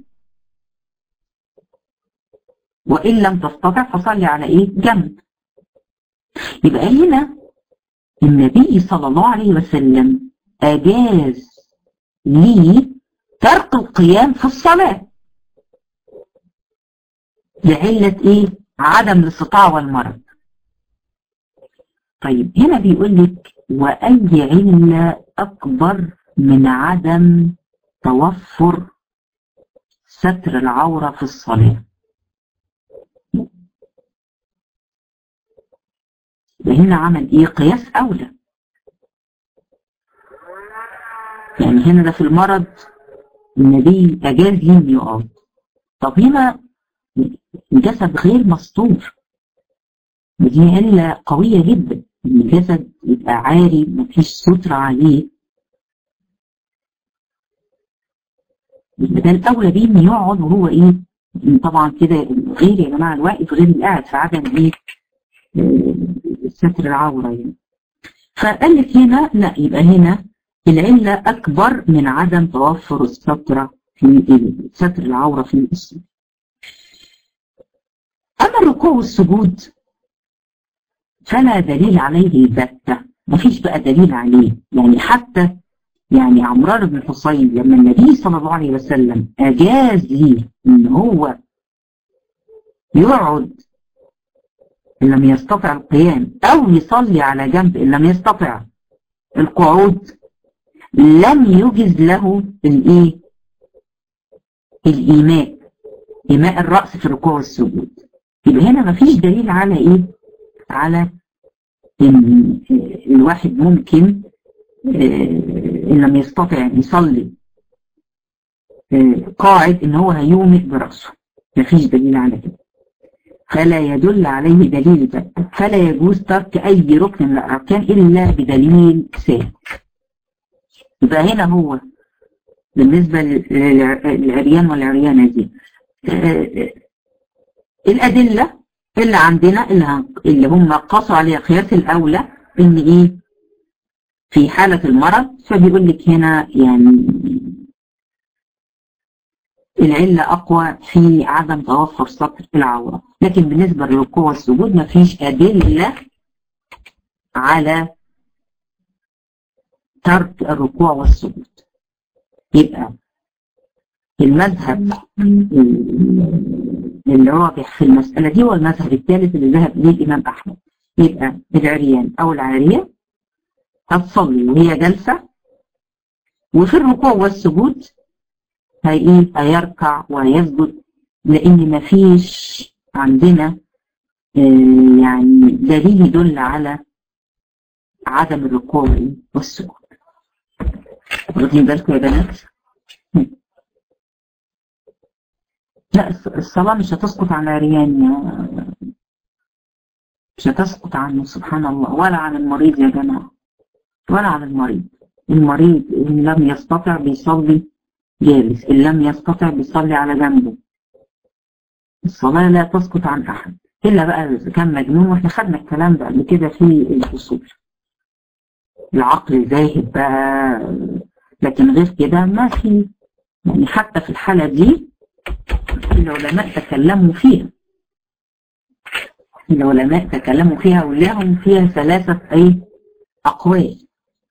وان لم تستطع فصلي على ايه جنب يبقى هنا النبي صلى الله عليه وسلم أجاز لي ترك القيام في الصلاة لعلة إيه؟ عدم الاستطاعة والمرض طيب هنا بيقول لك وأي علة أكبر من عدم توفر ستر العورة في الصلاة هنا عمل ايه قياس اولى يعني هنا ده في المرض النبي اجاز ليه انه يقعد طب هنا الجسد غير مستور ودي علة قوية جدا ان الجسد يبقى عاري مفيش ستر عليه يبقى ده الاولى بيه انه يقعد وهو ايه طبعا كده غير يا جماعه الواقف غير القاعد في عدم ايه ستر العورة يعني فقال لك هنا لا يبقى هنا العلة أكبر من عدم توفر السترة في ستر العورة في الجسم أما الركوع والسجود فلا دليل عليه البتة مفيش بقى دليل عليه يعني حتى يعني عمران بن حصين لما النبي صلى الله عليه وسلم أجاز لي إن هو يقعد إن لم يستطع القيام أو يصلي على جنب إن لم يستطع القعود لم يجز له الإيه؟ الإيماء إيماء الرأس في الركوع والسجود يبقى هنا مفيش دليل على إيه؟ على إن الواحد ممكن إن لم يستطع يصلي قاعد إن هو هيومئ برأسه مفيش دليل على كده فلا يدل عليه دليل بتة فلا يجوز ترك أي ركن من الأركان إلا بدليل ثابت يبقى هنا هو بالنسبة للعريان والعريانة دي الأدلة اللي عندنا اللي, اللي هم قاسوا عليها قياس الأولى إن إيه في حالة المرض فبيقول لك هنا يعني العلة أقوى في عدم توفر سطر العورة لكن بالنسبة للركوع والسجود مفيش أدلة على ترك الركوع والسجود يبقى المذهب اللي راجح في المسألة دي هو المذهب الثالث اللي ذهب إليه الإمام أحمد يبقى العريان أو العارية هتصلي وهي جالسة وفي الركوع والسجود هي ايه هيركع وهيسجد لان مفيش عندنا آه يعني دليل يدل على عدم الركوع والسجود واخدين بالكم يا بنات لا الصلاة مش هتسقط عن العريان مش هتسقط عنه سبحان الله ولا عن المريض يا جماعة ولا على المريض المريض إن لم يستطع بيصلي جالس إن لم يستطع بيصلي على جنبه الصلاة لا تسقط عن أحد إلا بقى إذا كان مجنون وإحنا خدنا الكلام ده قبل كده في الفصول العقل ذاهب بقى لكن غير كده ما في يعني حتى في الحالة دي العلماء تكلموا فيها العلماء تكلموا فيها ولهم فيها ثلاثة أي أقوال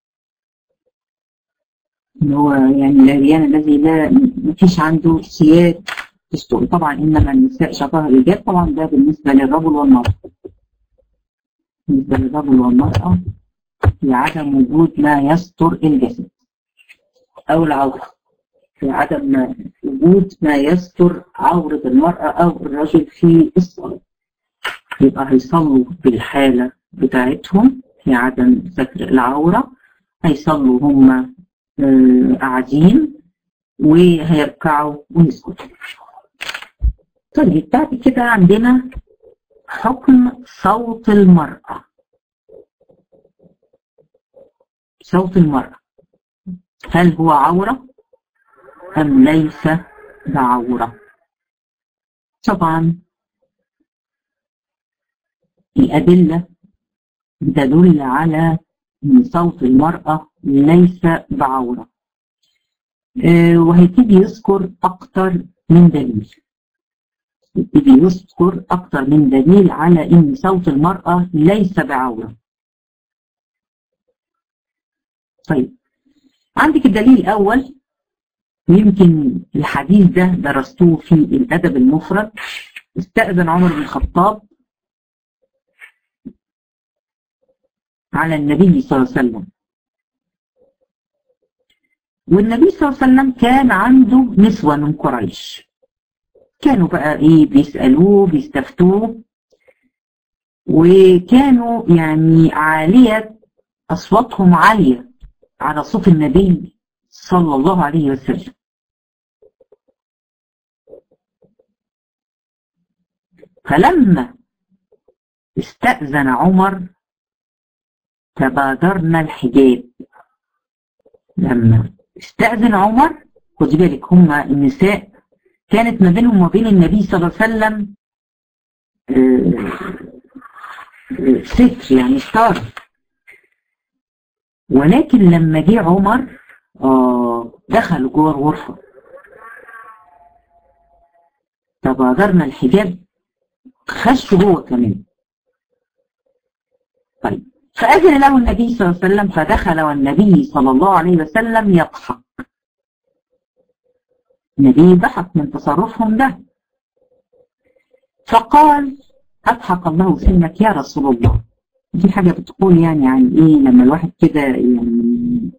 إن هو يعني العريان الذي لا مفيش عنده سياد تستر طبعا إنما النساء شطها الرجال طبعا ده بالنسبة للرجل والمرأة بالنسبة للرجل والمرأة في عدم وجود ما يستر الجسد أو العورة في عدم ما وجود ما يستر عورة المرأة أو الرجل في الصلاة يبقى هيصلوا بالحالة بتاعتهم في عدم ستر العورة هيصلوا هم قاعدين وهيركعوا ويسكتوا طيب بعد كده عندنا حكم صوت المرأة صوت المرأة هل هو عورة أم ليس بعورة طبعا الأدلة تدل على أن صوت المرأة ليس بعورة أه وهيبتدي يذكر أكتر من دليل يبتدي يذكر أكتر من دليل على أن صوت المرأة ليس بعورة طيب عندك الدليل الأول يمكن الحديث ده درستوه في الأدب المفرد استأذن عمر بن الخطاب على النبي صلى الله عليه وسلم والنبي صلى الله عليه وسلم كان عنده نسوة من قريش كانوا بقى ايه بيسألوه بيستفتوه وكانوا يعني عالية أصواتهم عالية على صوت النبي صلى الله عليه وسلم فلما استأذن عمر تبادرنا الحجاب لما استأذن عمر خدي بالك هم النساء كانت ما بينهم وبين النبي صلى الله عليه وسلم ستر يعني ستار ولكن لما جه عمر آه دخلوا جوه الغرفة تبادرنا الحجاب خشوا هو كمان طيب فأذن له النبي صلى الله عليه وسلم فدخل والنبي صلى الله عليه وسلم يضحك النبي ضحك من تصرفهم ده فقال أضحك الله سنك يا رسول الله دي حاجة بتقول يعني عن إيه لما الواحد كده يعني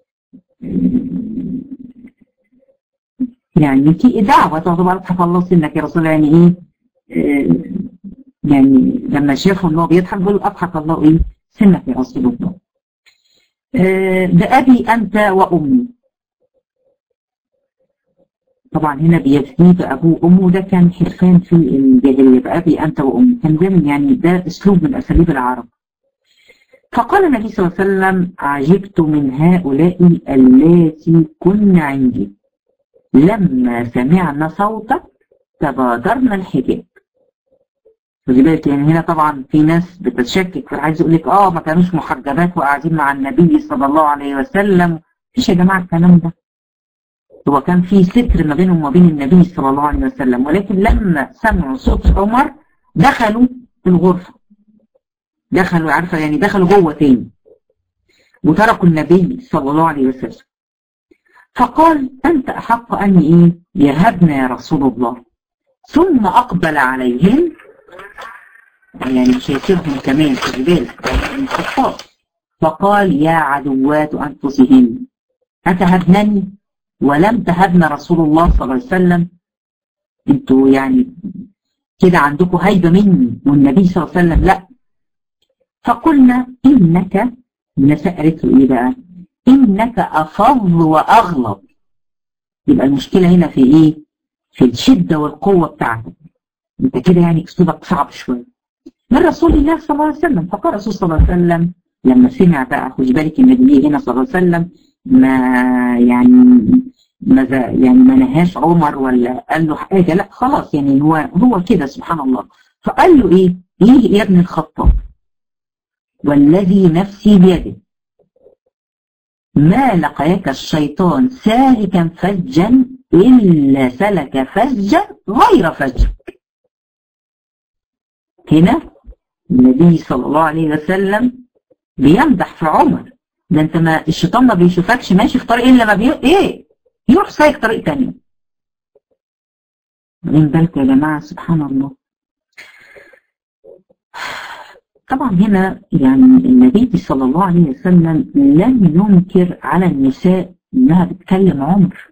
يعني في دعوة تعتبر أضحك الله سنك يا رسول الله يعني إيه يعني لما شافوا إن هو بيضحك بيقولوا أضحك الله إيه سنك يا رسول الله بأبي أنت وأمي طبعا هنا بيفديه بأبوه وأمه ده كان حرفان في الجاهلية بأبي أنت وأمي كان دايما يعني ده أسلوب من أساليب العرب فقال النبي صلى الله عليه وسلم عجبت من هؤلاء اللاتي كن عندي لما سمعنا صوتك تبادرنا الحجاب خدي بالك يعني هنا طبعا في ناس بتتشكك عايز يقول لك اه ما كانوش محجبات وقاعدين مع النبي صلى الله عليه وسلم مفيش يا جماعه الكلام ده هو كان في ستر ما بينهم وبين النبي صلى الله عليه وسلم ولكن لما سمعوا صوت عمر دخلوا الغرفه دخلوا عارفه يعني دخلوا جوه تاني وتركوا النبي صلى الله عليه وسلم فقال انت احق ان ايه يهبنا يا رسول الله ثم اقبل عليهم يعني مش هيسيبهم كمان خلي بالك فقال يا عدوات انفسهن اتهبنني ولم تهبنا رسول الله صلى الله عليه وسلم انتوا يعني كده عندكم هيبه مني والنبي صلى الله عليه وسلم لا فقلنا انك النساء قالت له ايه بقى؟ انك افض واغلب يبقى المشكله هنا في ايه؟ في الشده والقوه بتاعتك انت كده يعني اسلوبك صعب شويه من رسول الله صلى الله عليه وسلم فقال الرسول صلى الله عليه وسلم لما سمع بقى خدي بالك النبي هنا صلى الله عليه وسلم ما يعني ما يعني ما نهاش عمر ولا قال له حاجه لا خلاص يعني هو هو كده سبحان الله فقال له ايه؟ ايه يا ابن الخطاب والذي نفسي بيده ما لقيك الشيطان سالكا فجا إلا سلك فجا غير فجك هنا النبي صلى الله عليه وسلم بيمدح في عمر ده انت ما الشيطان ما بيشوفكش ماشي في طريق الا ما بي ايه يروح سايق طريق تاني من بالكم يا جماعه سبحان الله طبعا هنا يعني النبي صلى الله عليه وسلم لم ينكر على النساء انها بتكلم عمر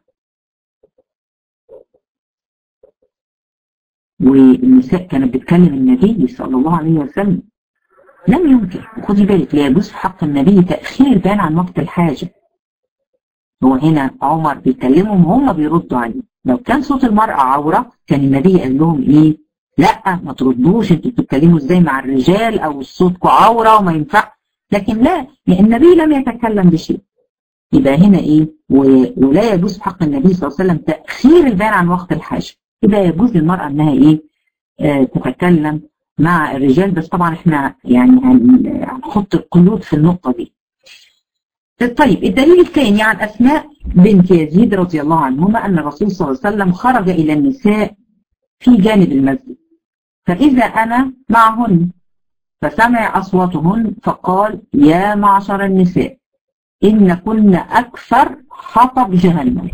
والنساء كانت بتكلم النبي صلى الله عليه وسلم لم ينكر خدي بالك لا يجوز في حق النبي تأخير البيان عن وقت الحاجة هو هنا عمر بيكلمهم هم بيردوا عليه لو كان صوت المرأة عورة كان النبي قال لهم ايه لا ما تردوش انتوا بتتكلموا ازاي مع الرجال او صوتكم عوره وما ينفع لكن لا يعني النبي لم يتكلم بشيء يبقى هنا ايه ولا يجوز في حق النبي صلى الله عليه وسلم تاخير البيان عن وقت الحاجه يبقى يجوز للمراه انها ايه آه تتكلم مع الرجال بس طبعا احنا يعني هنحط القيود في النقطه دي طيب الدليل الثاني عن اسماء بنت يزيد رضي الله عنهما ان الرسول صلى الله عليه وسلم خرج الى النساء في جانب المسجد فإذا أنا معهن فسمع أصواتهن فقال يا معشر النساء إن كن أكثر حطب جهنم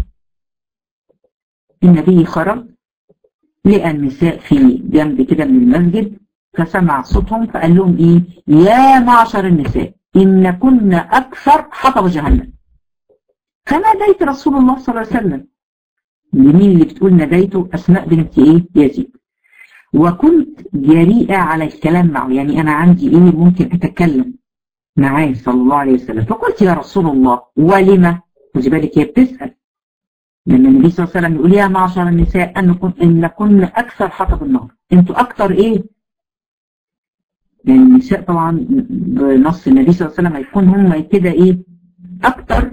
النبي خرج لقى النساء في جنب كده من المسجد فسمع صوتهم فقال لهم إيه يا معشر النساء إن كن أكثر حطب جهنم فناديت رسول الله صلى الله عليه وسلم لمين اللي بتقول ناديته أسماء بنت إيه يزيد وكنت جريئة على الكلام معه يعني أنا عندي إيه ممكن أتكلم معاه صلى الله عليه وسلم فقلت يا رسول الله ولما خدي بالك هي بتسأل لما النبي صلى الله عليه وسلم يقول يا معشر النساء أن كن إن كن أكثر حطب النار أنتوا أكثر إيه يعني النساء طبعا نص النبي صلى الله عليه وسلم هيكون هم كده إيه أكثر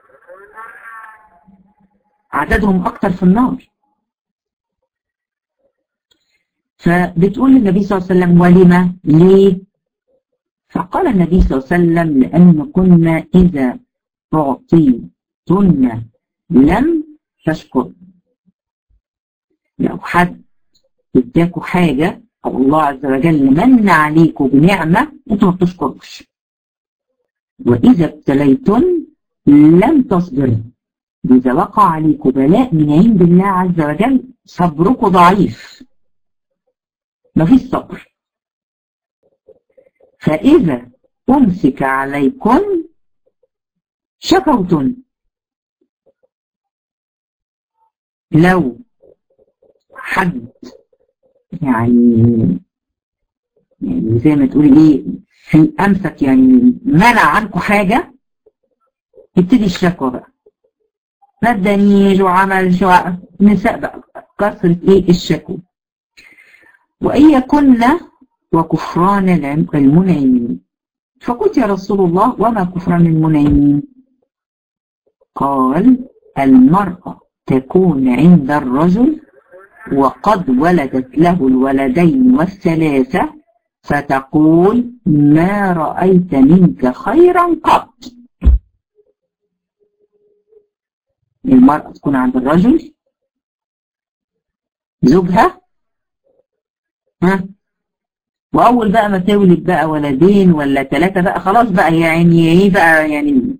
عددهم أكثر في النار فبتقول للنبي صلى الله عليه وسلم ولما ليه فقال النبي صلى الله عليه وسلم لأن كنا إذا أعطيتن لم تشكر لو حد اداكوا حاجة أو الله عز وجل من عليكم بنعمة أنتم ما بتشكروش وإذا ابتليتن لم تصبروا إذا وقع عليكم بلاء من عند الله عز وجل صبركم ضعيف مفيش صبر فإذا أمسك عليكم شكوتن لو حد يعني يعني زي ما تقولي ايه في امسك يعني منع عنكم حاجه يبتدي الشكوى بقى ما ادانيش وعمل شو نساء بقى كثره ايه الشكوى وإن يكن وكفران المنعمين فقلت يا رسول الله وما كفران المنعمين قال المرأة تكون عند الرجل وقد ولدت له الولدين والثلاثة فتقول ما رأيت منك خيرا قط المرأة تكون عند الرجل زوجها ها واول بقى ما تولد بقى ولدين ولا ثلاثه بقى خلاص بقى يعني ايه بقى يعني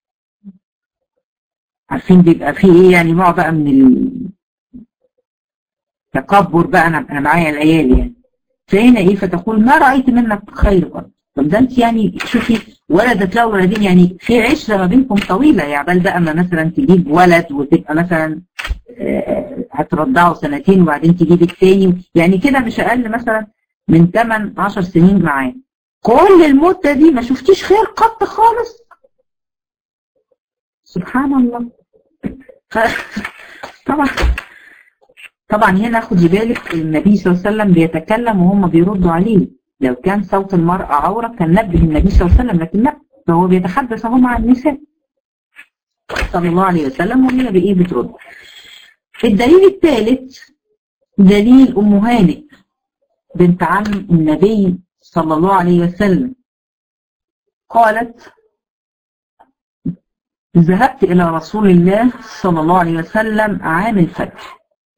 عارفين بيبقى فيه ايه يعني نوع بقى من التكبر بقى انا انا معايا العيال يعني فهنا ايه فتقول ما رايت منك خير قط طب ده انت يعني شوفي ولدت له ولدين يعني في عشره ما بينكم طويله يعني بل بقى ما مثلا تجيب ولد وتبقى مثلا هترضعه سنتين وبعدين تجيب الثاني يعني كده مش اقل مثلا من 8 10 سنين معاه كل المدة دي ما شفتيش خير قط خالص سبحان الله طبعا طبعا هنا خدي بالك النبي صلى الله عليه وسلم بيتكلم وهم بيردوا عليه لو كان صوت المرأة عورة كان نبه النبي صلى الله عليه وسلم لكن لا فهو بيتحدث اهو مع النساء صلى الله عليه وسلم وهي بإيه بترد الدليل الثالث دليل أم هانئ بنت عم النبي صلى الله عليه وسلم قالت ذهبت إلى رسول الله صلى الله عليه وسلم عام الفتح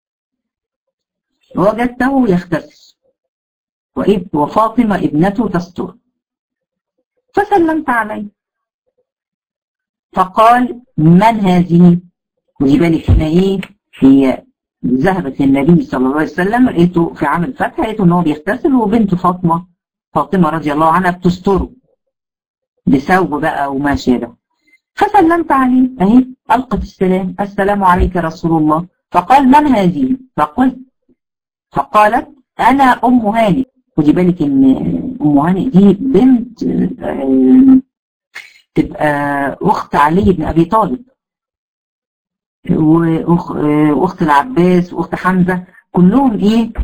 وجدته يختلس وفاطمة ابنته تستر فسلمت عليه فقال من هذه ودي بالك هنا ايه هي ذهبت للنبي صلى الله عليه وسلم لقيته في عام الفتح لقيته ان هو بيغتسل وبنته فاطمه فاطمه رضي الله عنها بتستره بثوب بقى وما شابه فسلمت عليه اهي القت السلام السلام عليك رسول الله فقال من هذه فقلت فقالت انا ام هانئ خدي بالك ان ام هانئ دي بنت تبقى اخت علي بن ابي طالب واخت العباس واخت حمزه كلهم ايه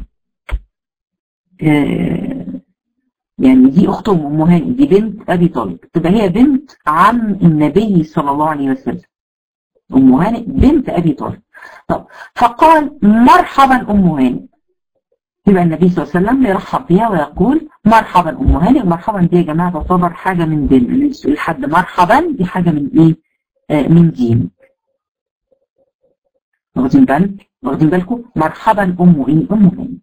آه يعني دي اختهم ام هانئ دي بنت ابي طالب تبقى هي بنت عم النبي صلى الله عليه وسلم ام هانئ بنت ابي طالب طب فقال مرحبا ام هانئ يبقى النبي صلى الله عليه وسلم يرحب بها ويقول مرحبا ام هانئ مرحبا دي يا جماعه تعتبر حاجه من دين اللي يقول حد مرحبا دي حاجه من ايه آه من دين واخدين بالك واخدين بالكم مرحبا ام ايه ام هانئ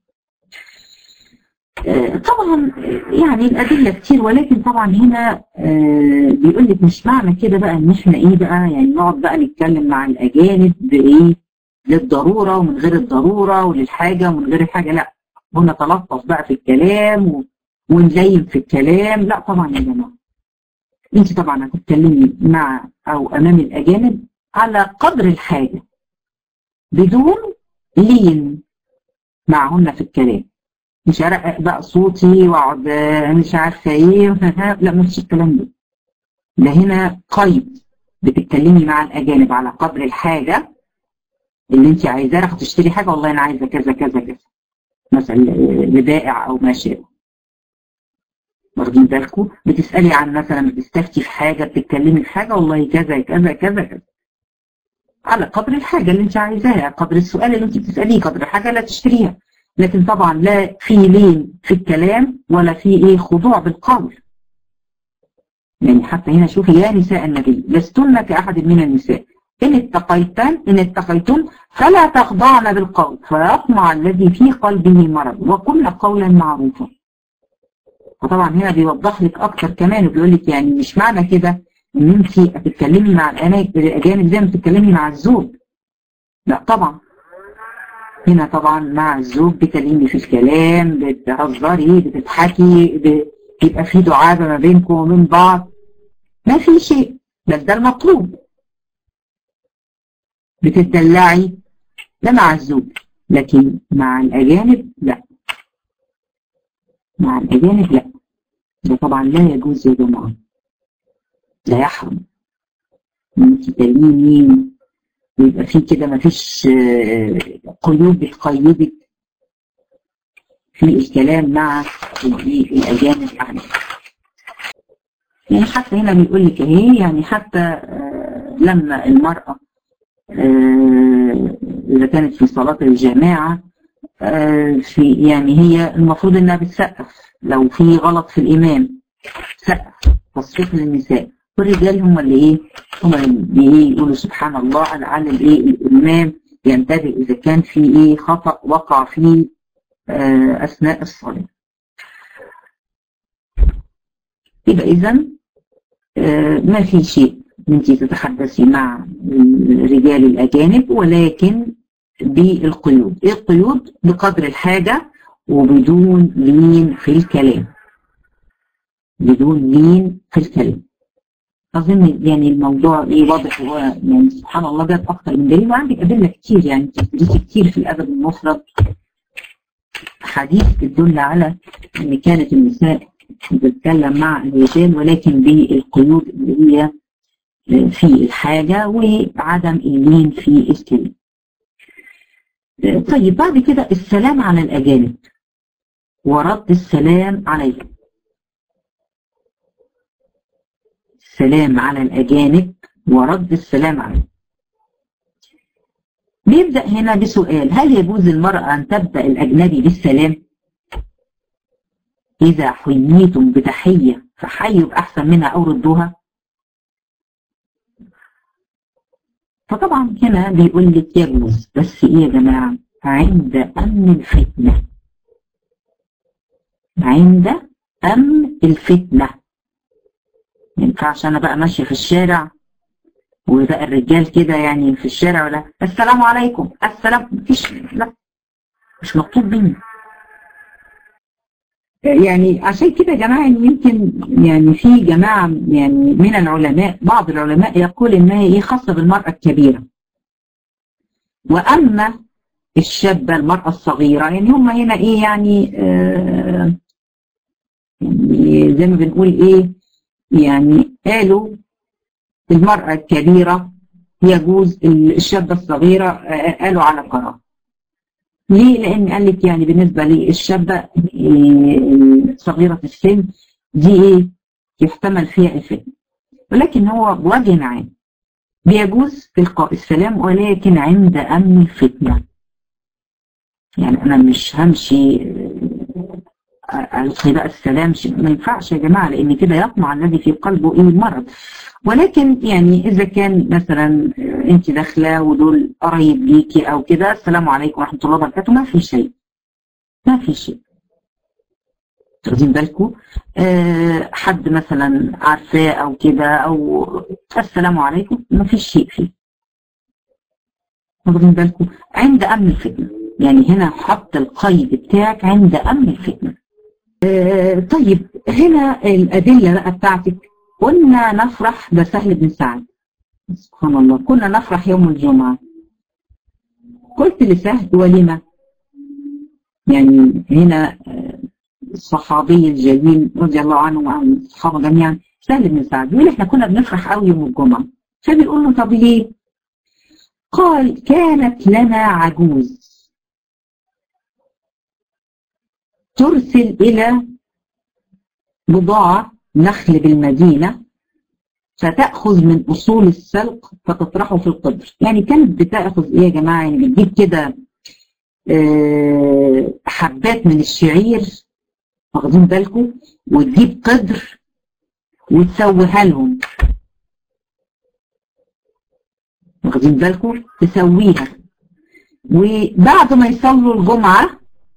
آه طبعا يعني الادله كتير ولكن طبعا هنا آه بيقول لك مش معنى كده بقى ان احنا ايه بقى يعني نقعد بقى نتكلم مع الاجانب بايه للضروره ومن غير الضروره وللحاجه ومن غير الحاجه لا ونتلطف بقى في الكلام و... ونلين في الكلام لا طبعا يا جماعه انت طبعا هتتكلمي مع او امام الاجانب على قدر الحاجه بدون لين معهن في الكلام مش ارقق بقى صوتي واقعد مش عارفه ايه لا مش الكلام ده ده هنا قيد بتتكلمي مع الاجانب على قدر الحاجه اللي انت عايزاها تشتري حاجه والله انا عايزه كذا كذا كذا مثلا لبائع او ما شابه واخدين بالكم بتسالي عن مثلا بتستفتي في حاجه بتتكلمي في حاجه والله كذا كذا كذا كذا على قدر الحاجه اللي انت عايزاها قدر السؤال اللي انت بتساليه قدر الحاجه اللي تشتريها لكن طبعا لا في لين في الكلام ولا في ايه خضوع بالقول يعني حتى هنا شوفي يا نساء النبي لستن كأحد من النساء إن اتقيتن إن اتقيتن فلا تخضعن بالقول فيطمع الذي في قلبه مرض وكل قولا معروفا وطبعا هنا بيوضح لك أكتر كمان وبيقول لك يعني مش معنى كده إن أنت هتتكلمي مع الأجانب زي ما بتتكلمي مع الزوج لا طبعا هنا طبعا مع الزوج بتكلمي في الكلام بتهزري بتضحكي بيبقى في دعابة ما بينكم وبين بعض ما في شيء بس ده المطلوب بتدلعي ده مع الزوج لكن مع الأجانب لا مع الأجانب لا ده طبعا لا يجوز يا جماعة لا يحرم انت تكلمي ويبقى في كده مفيش قيود بتقيدك في الكلام مع الأجانب يعني يعني حتى هنا بيقول لك اهي يعني حتى لما المرأة إذا كانت في صلاة الجماعة في يعني هي المفروض إنها بتسقف لو في غلط في الإمام سقف تصفيق للنساء والرجال هم اللي إيه هم اللي يقولوا سبحان الله على الإيه الإمام ينتبه إذا كان في إيه خطأ وقع فيه أثناء الصلاة يبقى إذا ما في شيء انت تتحدثي مع الرجال الأجانب ولكن بالقيود ايه القيود بقدر الحاجة وبدون لين في الكلام بدون لين في الكلام أظن يعني الموضوع ايه واضح هو يعني سبحان الله جاب أكتر من دليل وعندك أدلة كتير يعني تدريسي كتير في الأدب المفرد حديث تدل على ان كانت النساء بتتكلم مع الرجال ولكن بالقيود اللي هي في الحاجة وعدم اللين في الكلام طيب بعد كده السلام على الأجانب ورد السلام عليهم السلام على الأجانب ورد السلام عليهم بيبدأ هنا بسؤال هل يجوز للمرأة أن تبدأ الأجنبي بالسلام إذا حييتم بتحية فحيوا بأحسن منها أو ردوها فطبعا هنا بيقول لك يجوز بس إيه يا جماعة عند أمن الفتنة عند أمن الفتنة ما ينفعش أنا بقى ماشية في الشارع وبقى الرجال كده يعني في الشارع ولا السلام عليكم السلام مفيش لا مش مطلوب مني يعني عشان كده يا جماعة يمكن يعني في جماعة يعني من العلماء بعض العلماء يقول انها ايه خاصة بالمرأة الكبيرة واما الشابة المرأة الصغيرة يعني هم هنا ايه يعني آه يعني زي ما بنقول ايه يعني قالوا المرأة الكبيرة يجوز الشابة الصغيرة قالوا على كراهة ليه؟ لأن قال لك يعني بالنسبة للشابة صغيرة السن دي ايه؟ يحتمل فيها الفتنة ولكن هو بوجه عام بيجوز إلقاء السلام ولكن عند أمن الفتنة يعني أنا مش همشي ألقي بقى السلام ما ينفعش يا جماعة لأن كده يطمع الذي في قلبه إيه المرض ولكن يعني إذا كان مثلا أنت داخلة ودول قريب ليكي أو كده السلام عليكم ورحمة الله وبركاته ما في شيء ما في شيء واخدين بالكم أه حد مثلا عارفاه أو كده أو السلام عليكم ما في شيء فيه واخدين بالكم عند أمن الفتنة يعني هنا حط القيد بتاعك عند أمن الفتنة أه طيب هنا الأدلة بقى بتاعتك كنا نفرح ده سهل بن سعد سبحان الله كنا نفرح يوم الجمعة قلت لسهل ولما يعني هنا الصحابي الجليل رضي الله عنه وعن الصحابة جميعا سهل بن سعد يقول احنا كنا بنفرح قوي يوم الجمعة فبيقول له طب ليه قال كانت لنا عجوز ترسل إلى بضاعة نخل بالمدينة فتأخذ من أصول السلق فتطرحه في القدر يعني كانت بتأخذ إيه يا جماعة يعني بتجيب كده أه حبات من الشعير واخدين بالكم وتجيب قدر وتسويها لهم واخدين بالكم تسويها وبعد ما يصلوا الجمعه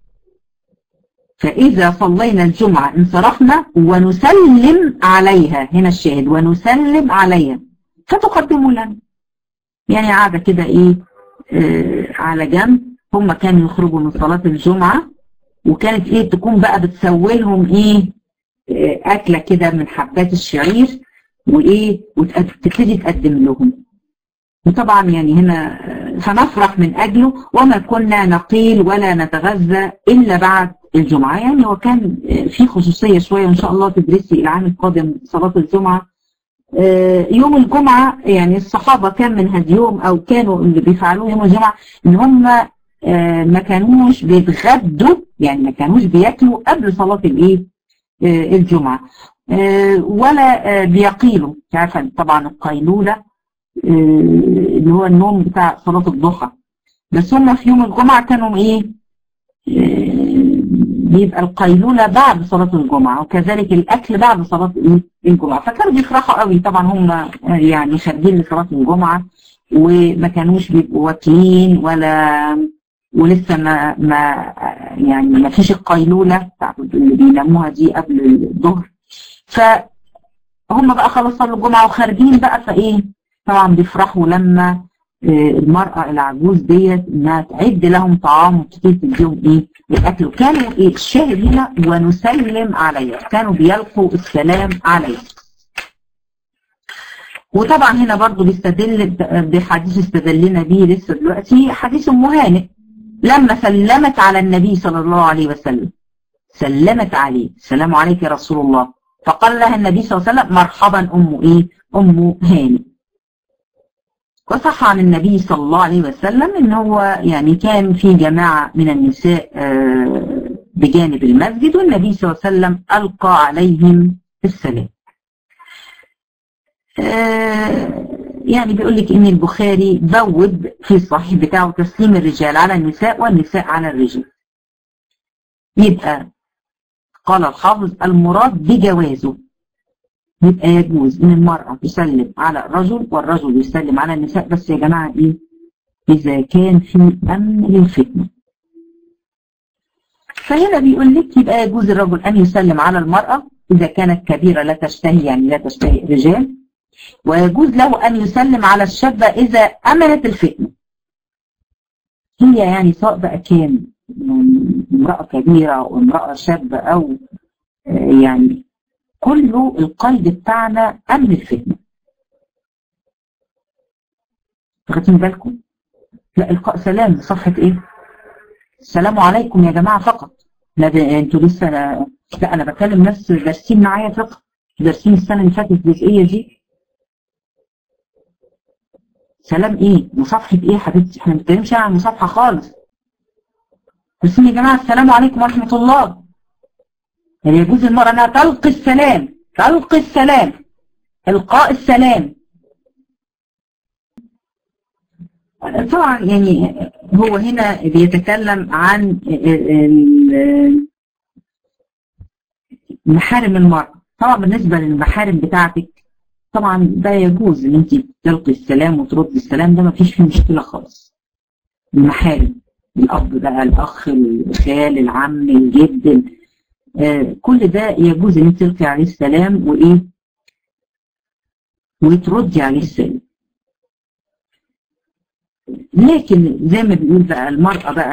فإذا صلينا الجمعة انصرفنا ونسلم عليها هنا الشاهد ونسلم عليها فتقدموا لنا يعني عادة كده ايه آه على جنب هم كانوا يخرجوا من صلاة الجمعة وكانت ايه تكون بقى بتسوي لهم ايه آه أكلة كده من حبات الشعير وايه وتبتدي تقدم لهم وطبعا يعني هنا فنفرح من أجله وما كنا نقيل ولا نتغذى إلا بعد الجمعة يعني وكان في خصوصية شوية وإن شاء الله تدرسي العام القادم صلاة الجمعة يوم الجمعة يعني الصحابة كان من هديهم أو كانوا اللي بيفعلوه يوم الجمعة إن هم ما كانوش بيتغدوا يعني ما كانوش بياكلوا قبل صلاة الإيه الجمعة ولا بيقيلوا عارفة طبعا القيلولة اللي هو النوم بتاع صلاة الضحى بس هم في يوم الجمعة كانوا ايه بيبقى القيلولة بعد صلاة الجمعة وكذلك الأكل بعد صلاة الجمعة فكانوا بيفرحوا قوي طبعا هم يعني خارجين لصلاة الجمعة وما كانوش بيبقوا واكلين ولا ولسه ما ما يعني ما فيش القيلولة اللي بيناموها دي قبل الظهر فهم بقى خلاص صلوا الجمعة وخارجين بقى فايه طبعا بيفرحوا لما المرأة العجوز ديت انها تعد لهم طعام وتبتدي تديهم ايه الاكل كانوا ايه الشاهد هنا ونسلم عليها كانوا بيلقوا السلام عليها وطبعا هنا برضو بيستدل بحديث استدلنا به لسه دلوقتي حديث ام هانئ لما سلمت على النبي صلى الله عليه وسلم سلمت عليه السلام عليك يا رسول الله فقال لها النبي صلى الله عليه وسلم مرحبا ام ايه ام هانئ وصح عن النبي صلى الله عليه وسلم ان هو يعني كان في جماعة من النساء بجانب المسجد والنبي صلى الله عليه وسلم ألقى عليهم السلام آه يعني بيقول لك ان البخاري بوب في الصحيح بتاعه تسليم الرجال على النساء والنساء على الرجال يبقى قال الحافظ المراد بجوازه يبقى يجوز ان المرأة تسلم على الرجل والرجل يسلم على النساء بس يا جماعة ايه اذا كان في امن للفتنة فهنا بيقول لك يبقى يجوز الرجل ان يسلم على المرأة اذا كانت كبيرة لا تشتهي يعني لا تشتهي الرجال ويجوز له ان يسلم على الشابة اذا امنت الفتنة هي يعني سواء بقى كان امرأة كبيرة او امرأة شابة او يعني كله القيد بتاعنا امن الفتنة واخدين بالكم لا القاء سلام صفحة ايه السلام عليكم يا جماعة فقط لا انتوا لسه لا, لا انا بكلم ناس دارسين معايا فقط دارسين السنة اللي فاتت الجزئية دي سلام ايه مصافحة ايه حبيبتي احنا ما بنتكلمش عن مصافحة خالص بس يا جماعة السلام عليكم ورحمة الله يعني يجوز المرأة انها تلقي السلام تلقي السلام القاء السلام طبعا يعني هو هنا بيتكلم عن محارم المرأة طبعا بالنسبة للمحارم بتاعتك طبعا ده يجوز ان انت تلقي السلام وترد السلام ده ما فيش فيه مشكلة خالص المحارم الاب بقى الاخ الخال العم الجد آه كل ده يجوز ان انت تلقي عليه السلام وايه وتردي عليه السلام لكن زي ما بيقول بقى المرأة بقى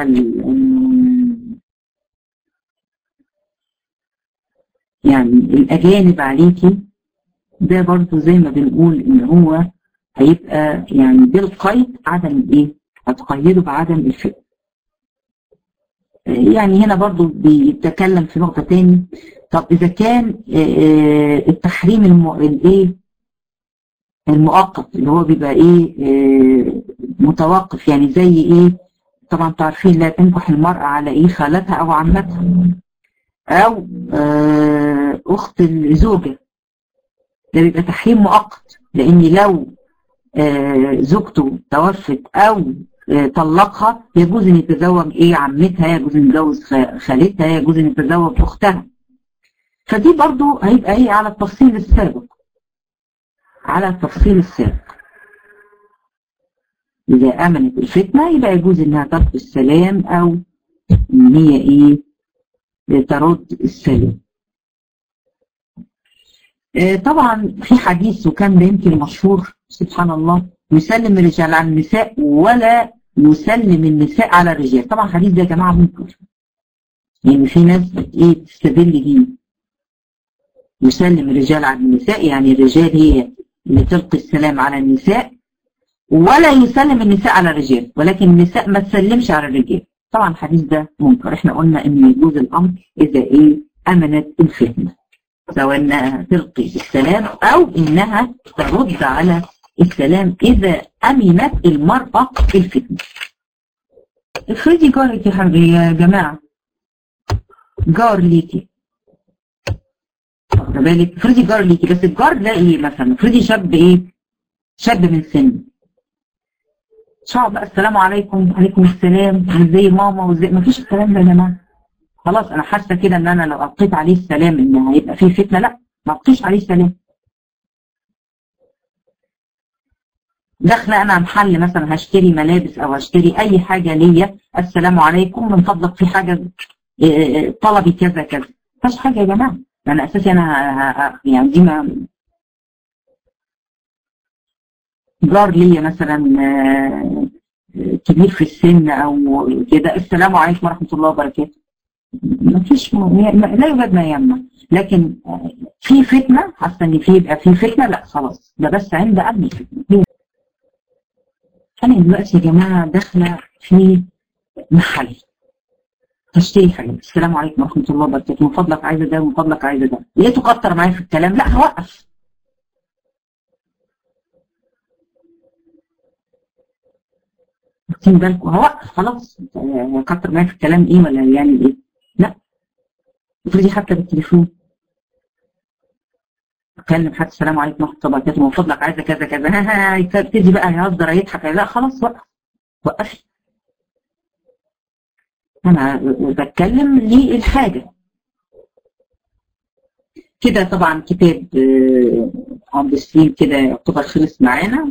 يعني الأجانب عليكي ده برضو زي ما بنقول إن هو هيبقى يعني بالقيد عدم إيه؟ هتقيده بعدم الفئة. يعني هنا برضو بيتكلم في نقطة تاني طب إذا كان التحريم الإيه؟ المؤقت اللي هو بيبقى إيه متوقف يعني زي ايه طبعا تعرفين لا تنكح المرأة على ايه خالتها او عمتها او آه اخت الزوجة ده بيبقى تحريم مؤقت لان لو آه زوجته توفت او آه طلقها يجوز ان يتزوج ايه عمتها يجوز ان يتجوز خالتها يجوز ان يتزوج اختها فدي برضو هيبقى ايه على التفصيل السابق على التفصيل السابق إذا أمنت الفتنة يبقى يجوز إنها ترد السلام أو إن هي إيه ترد السلام. آه طبعا في حديث وكان ده يمكن مشهور سبحان الله يسلم الرجال على النساء ولا يسلم النساء على الرجال طبعا الحديث ده يا جماعة منكر يعني في ناس ايه بتستدل بيه يسلم الرجال على النساء يعني الرجال هي اللي تلقي السلام على النساء ولا يسلم النساء على الرجال ولكن النساء ما تسلمش على الرجال طبعا الحديث ده منكر احنا قلنا ان يجوز الامر اذا ايه امنت الفتنه سواء انها تلقي السلام او انها ترد على السلام اذا امنت المراه الفتنه افرضي جارك يا جماعه جار ليكي واخده بالك افرضي جار ليكي بس الجار ده ايه مثلا افرضي شاب ايه شاب من سن شعب بقى السلام عليكم وعليكم السلام ازاي ماما وازاي ما فيش الكلام ده يا جماعه خلاص انا حاسه كده ان انا لو القيت عليه السلام ان هيبقى فيه فتنه لا ما القيش عليه السلام داخله انا محل مثلا هشتري ملابس او هشتري اي حاجه ليا السلام عليكم من فضلك في حاجه طلبي كذا كذا ما فيش حاجه يا جماعه انا اساسي انا يعني دي ما جار ليا مثلا كبير في السن او كده السلام عليكم ورحمه الله وبركاته ما فيش م... لا يوجد ما يمنع لكن في فتنه حاسه ان في يبقى في فتنه لا خلاص ده بس عند قبل الفتنه انا دلوقتي يا جماعه داخله في محل هشتري حاجه السلام عليكم ورحمه الله وبركاته من فضلك عايزه ده من فضلك عايزه ده ليه تكتر معايا في الكلام لا هوقف واخدين بالكم هوقف خلاص هكتر معايا في الكلام ايه ولا يعني ايه لا افرضي حتى بالتليفون اكلم حد السلام عليكم ورحمه الله وبركاته من فضلك عايزه كذا كذا يبتدي بقى يهزر يضحك لا خلاص وقف وقفي انا بتكلم للحاجه كده طبعا كتاب عبد السليم كده يعتبر خلص معانا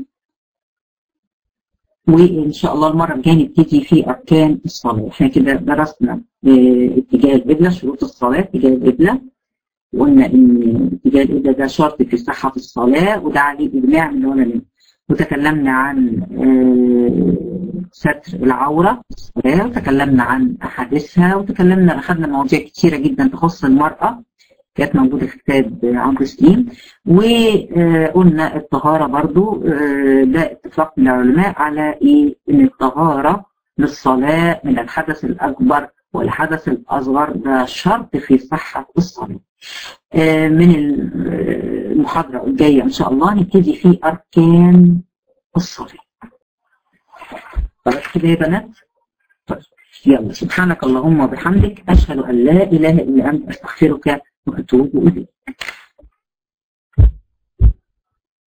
وان شاء الله المره الجايه نبتدي في اركان الصلاه احنا كده درسنا اتجاه القبله شروط الصلاه اتجاه القبله وقلنا ان اتجاه القبله ده شرط في صحه الصلاه وده عليه اجماع من العلماء وتكلمنا عن ستر العوره في الصلاه وتكلمنا عن احاديثها وتكلمنا اخذنا مواضيع كثيره جدا تخص المراه كانت موجودة في كتاب عمرو سليم وقلنا الطهارة برضو ده اتفاق من العلماء على ايه ان الطهارة للصلاة من الحدث الأكبر والحدث الأصغر ده شرط في صحة الصلاة من المحاضرة الجاية إن شاء الله نبتدي في أركان الصلاة خلاص كده يا بنات طيب يلا سبحانك اللهم وبحمدك أشهد أن لا إله إلا أنت أستغفرك وأتوب إليك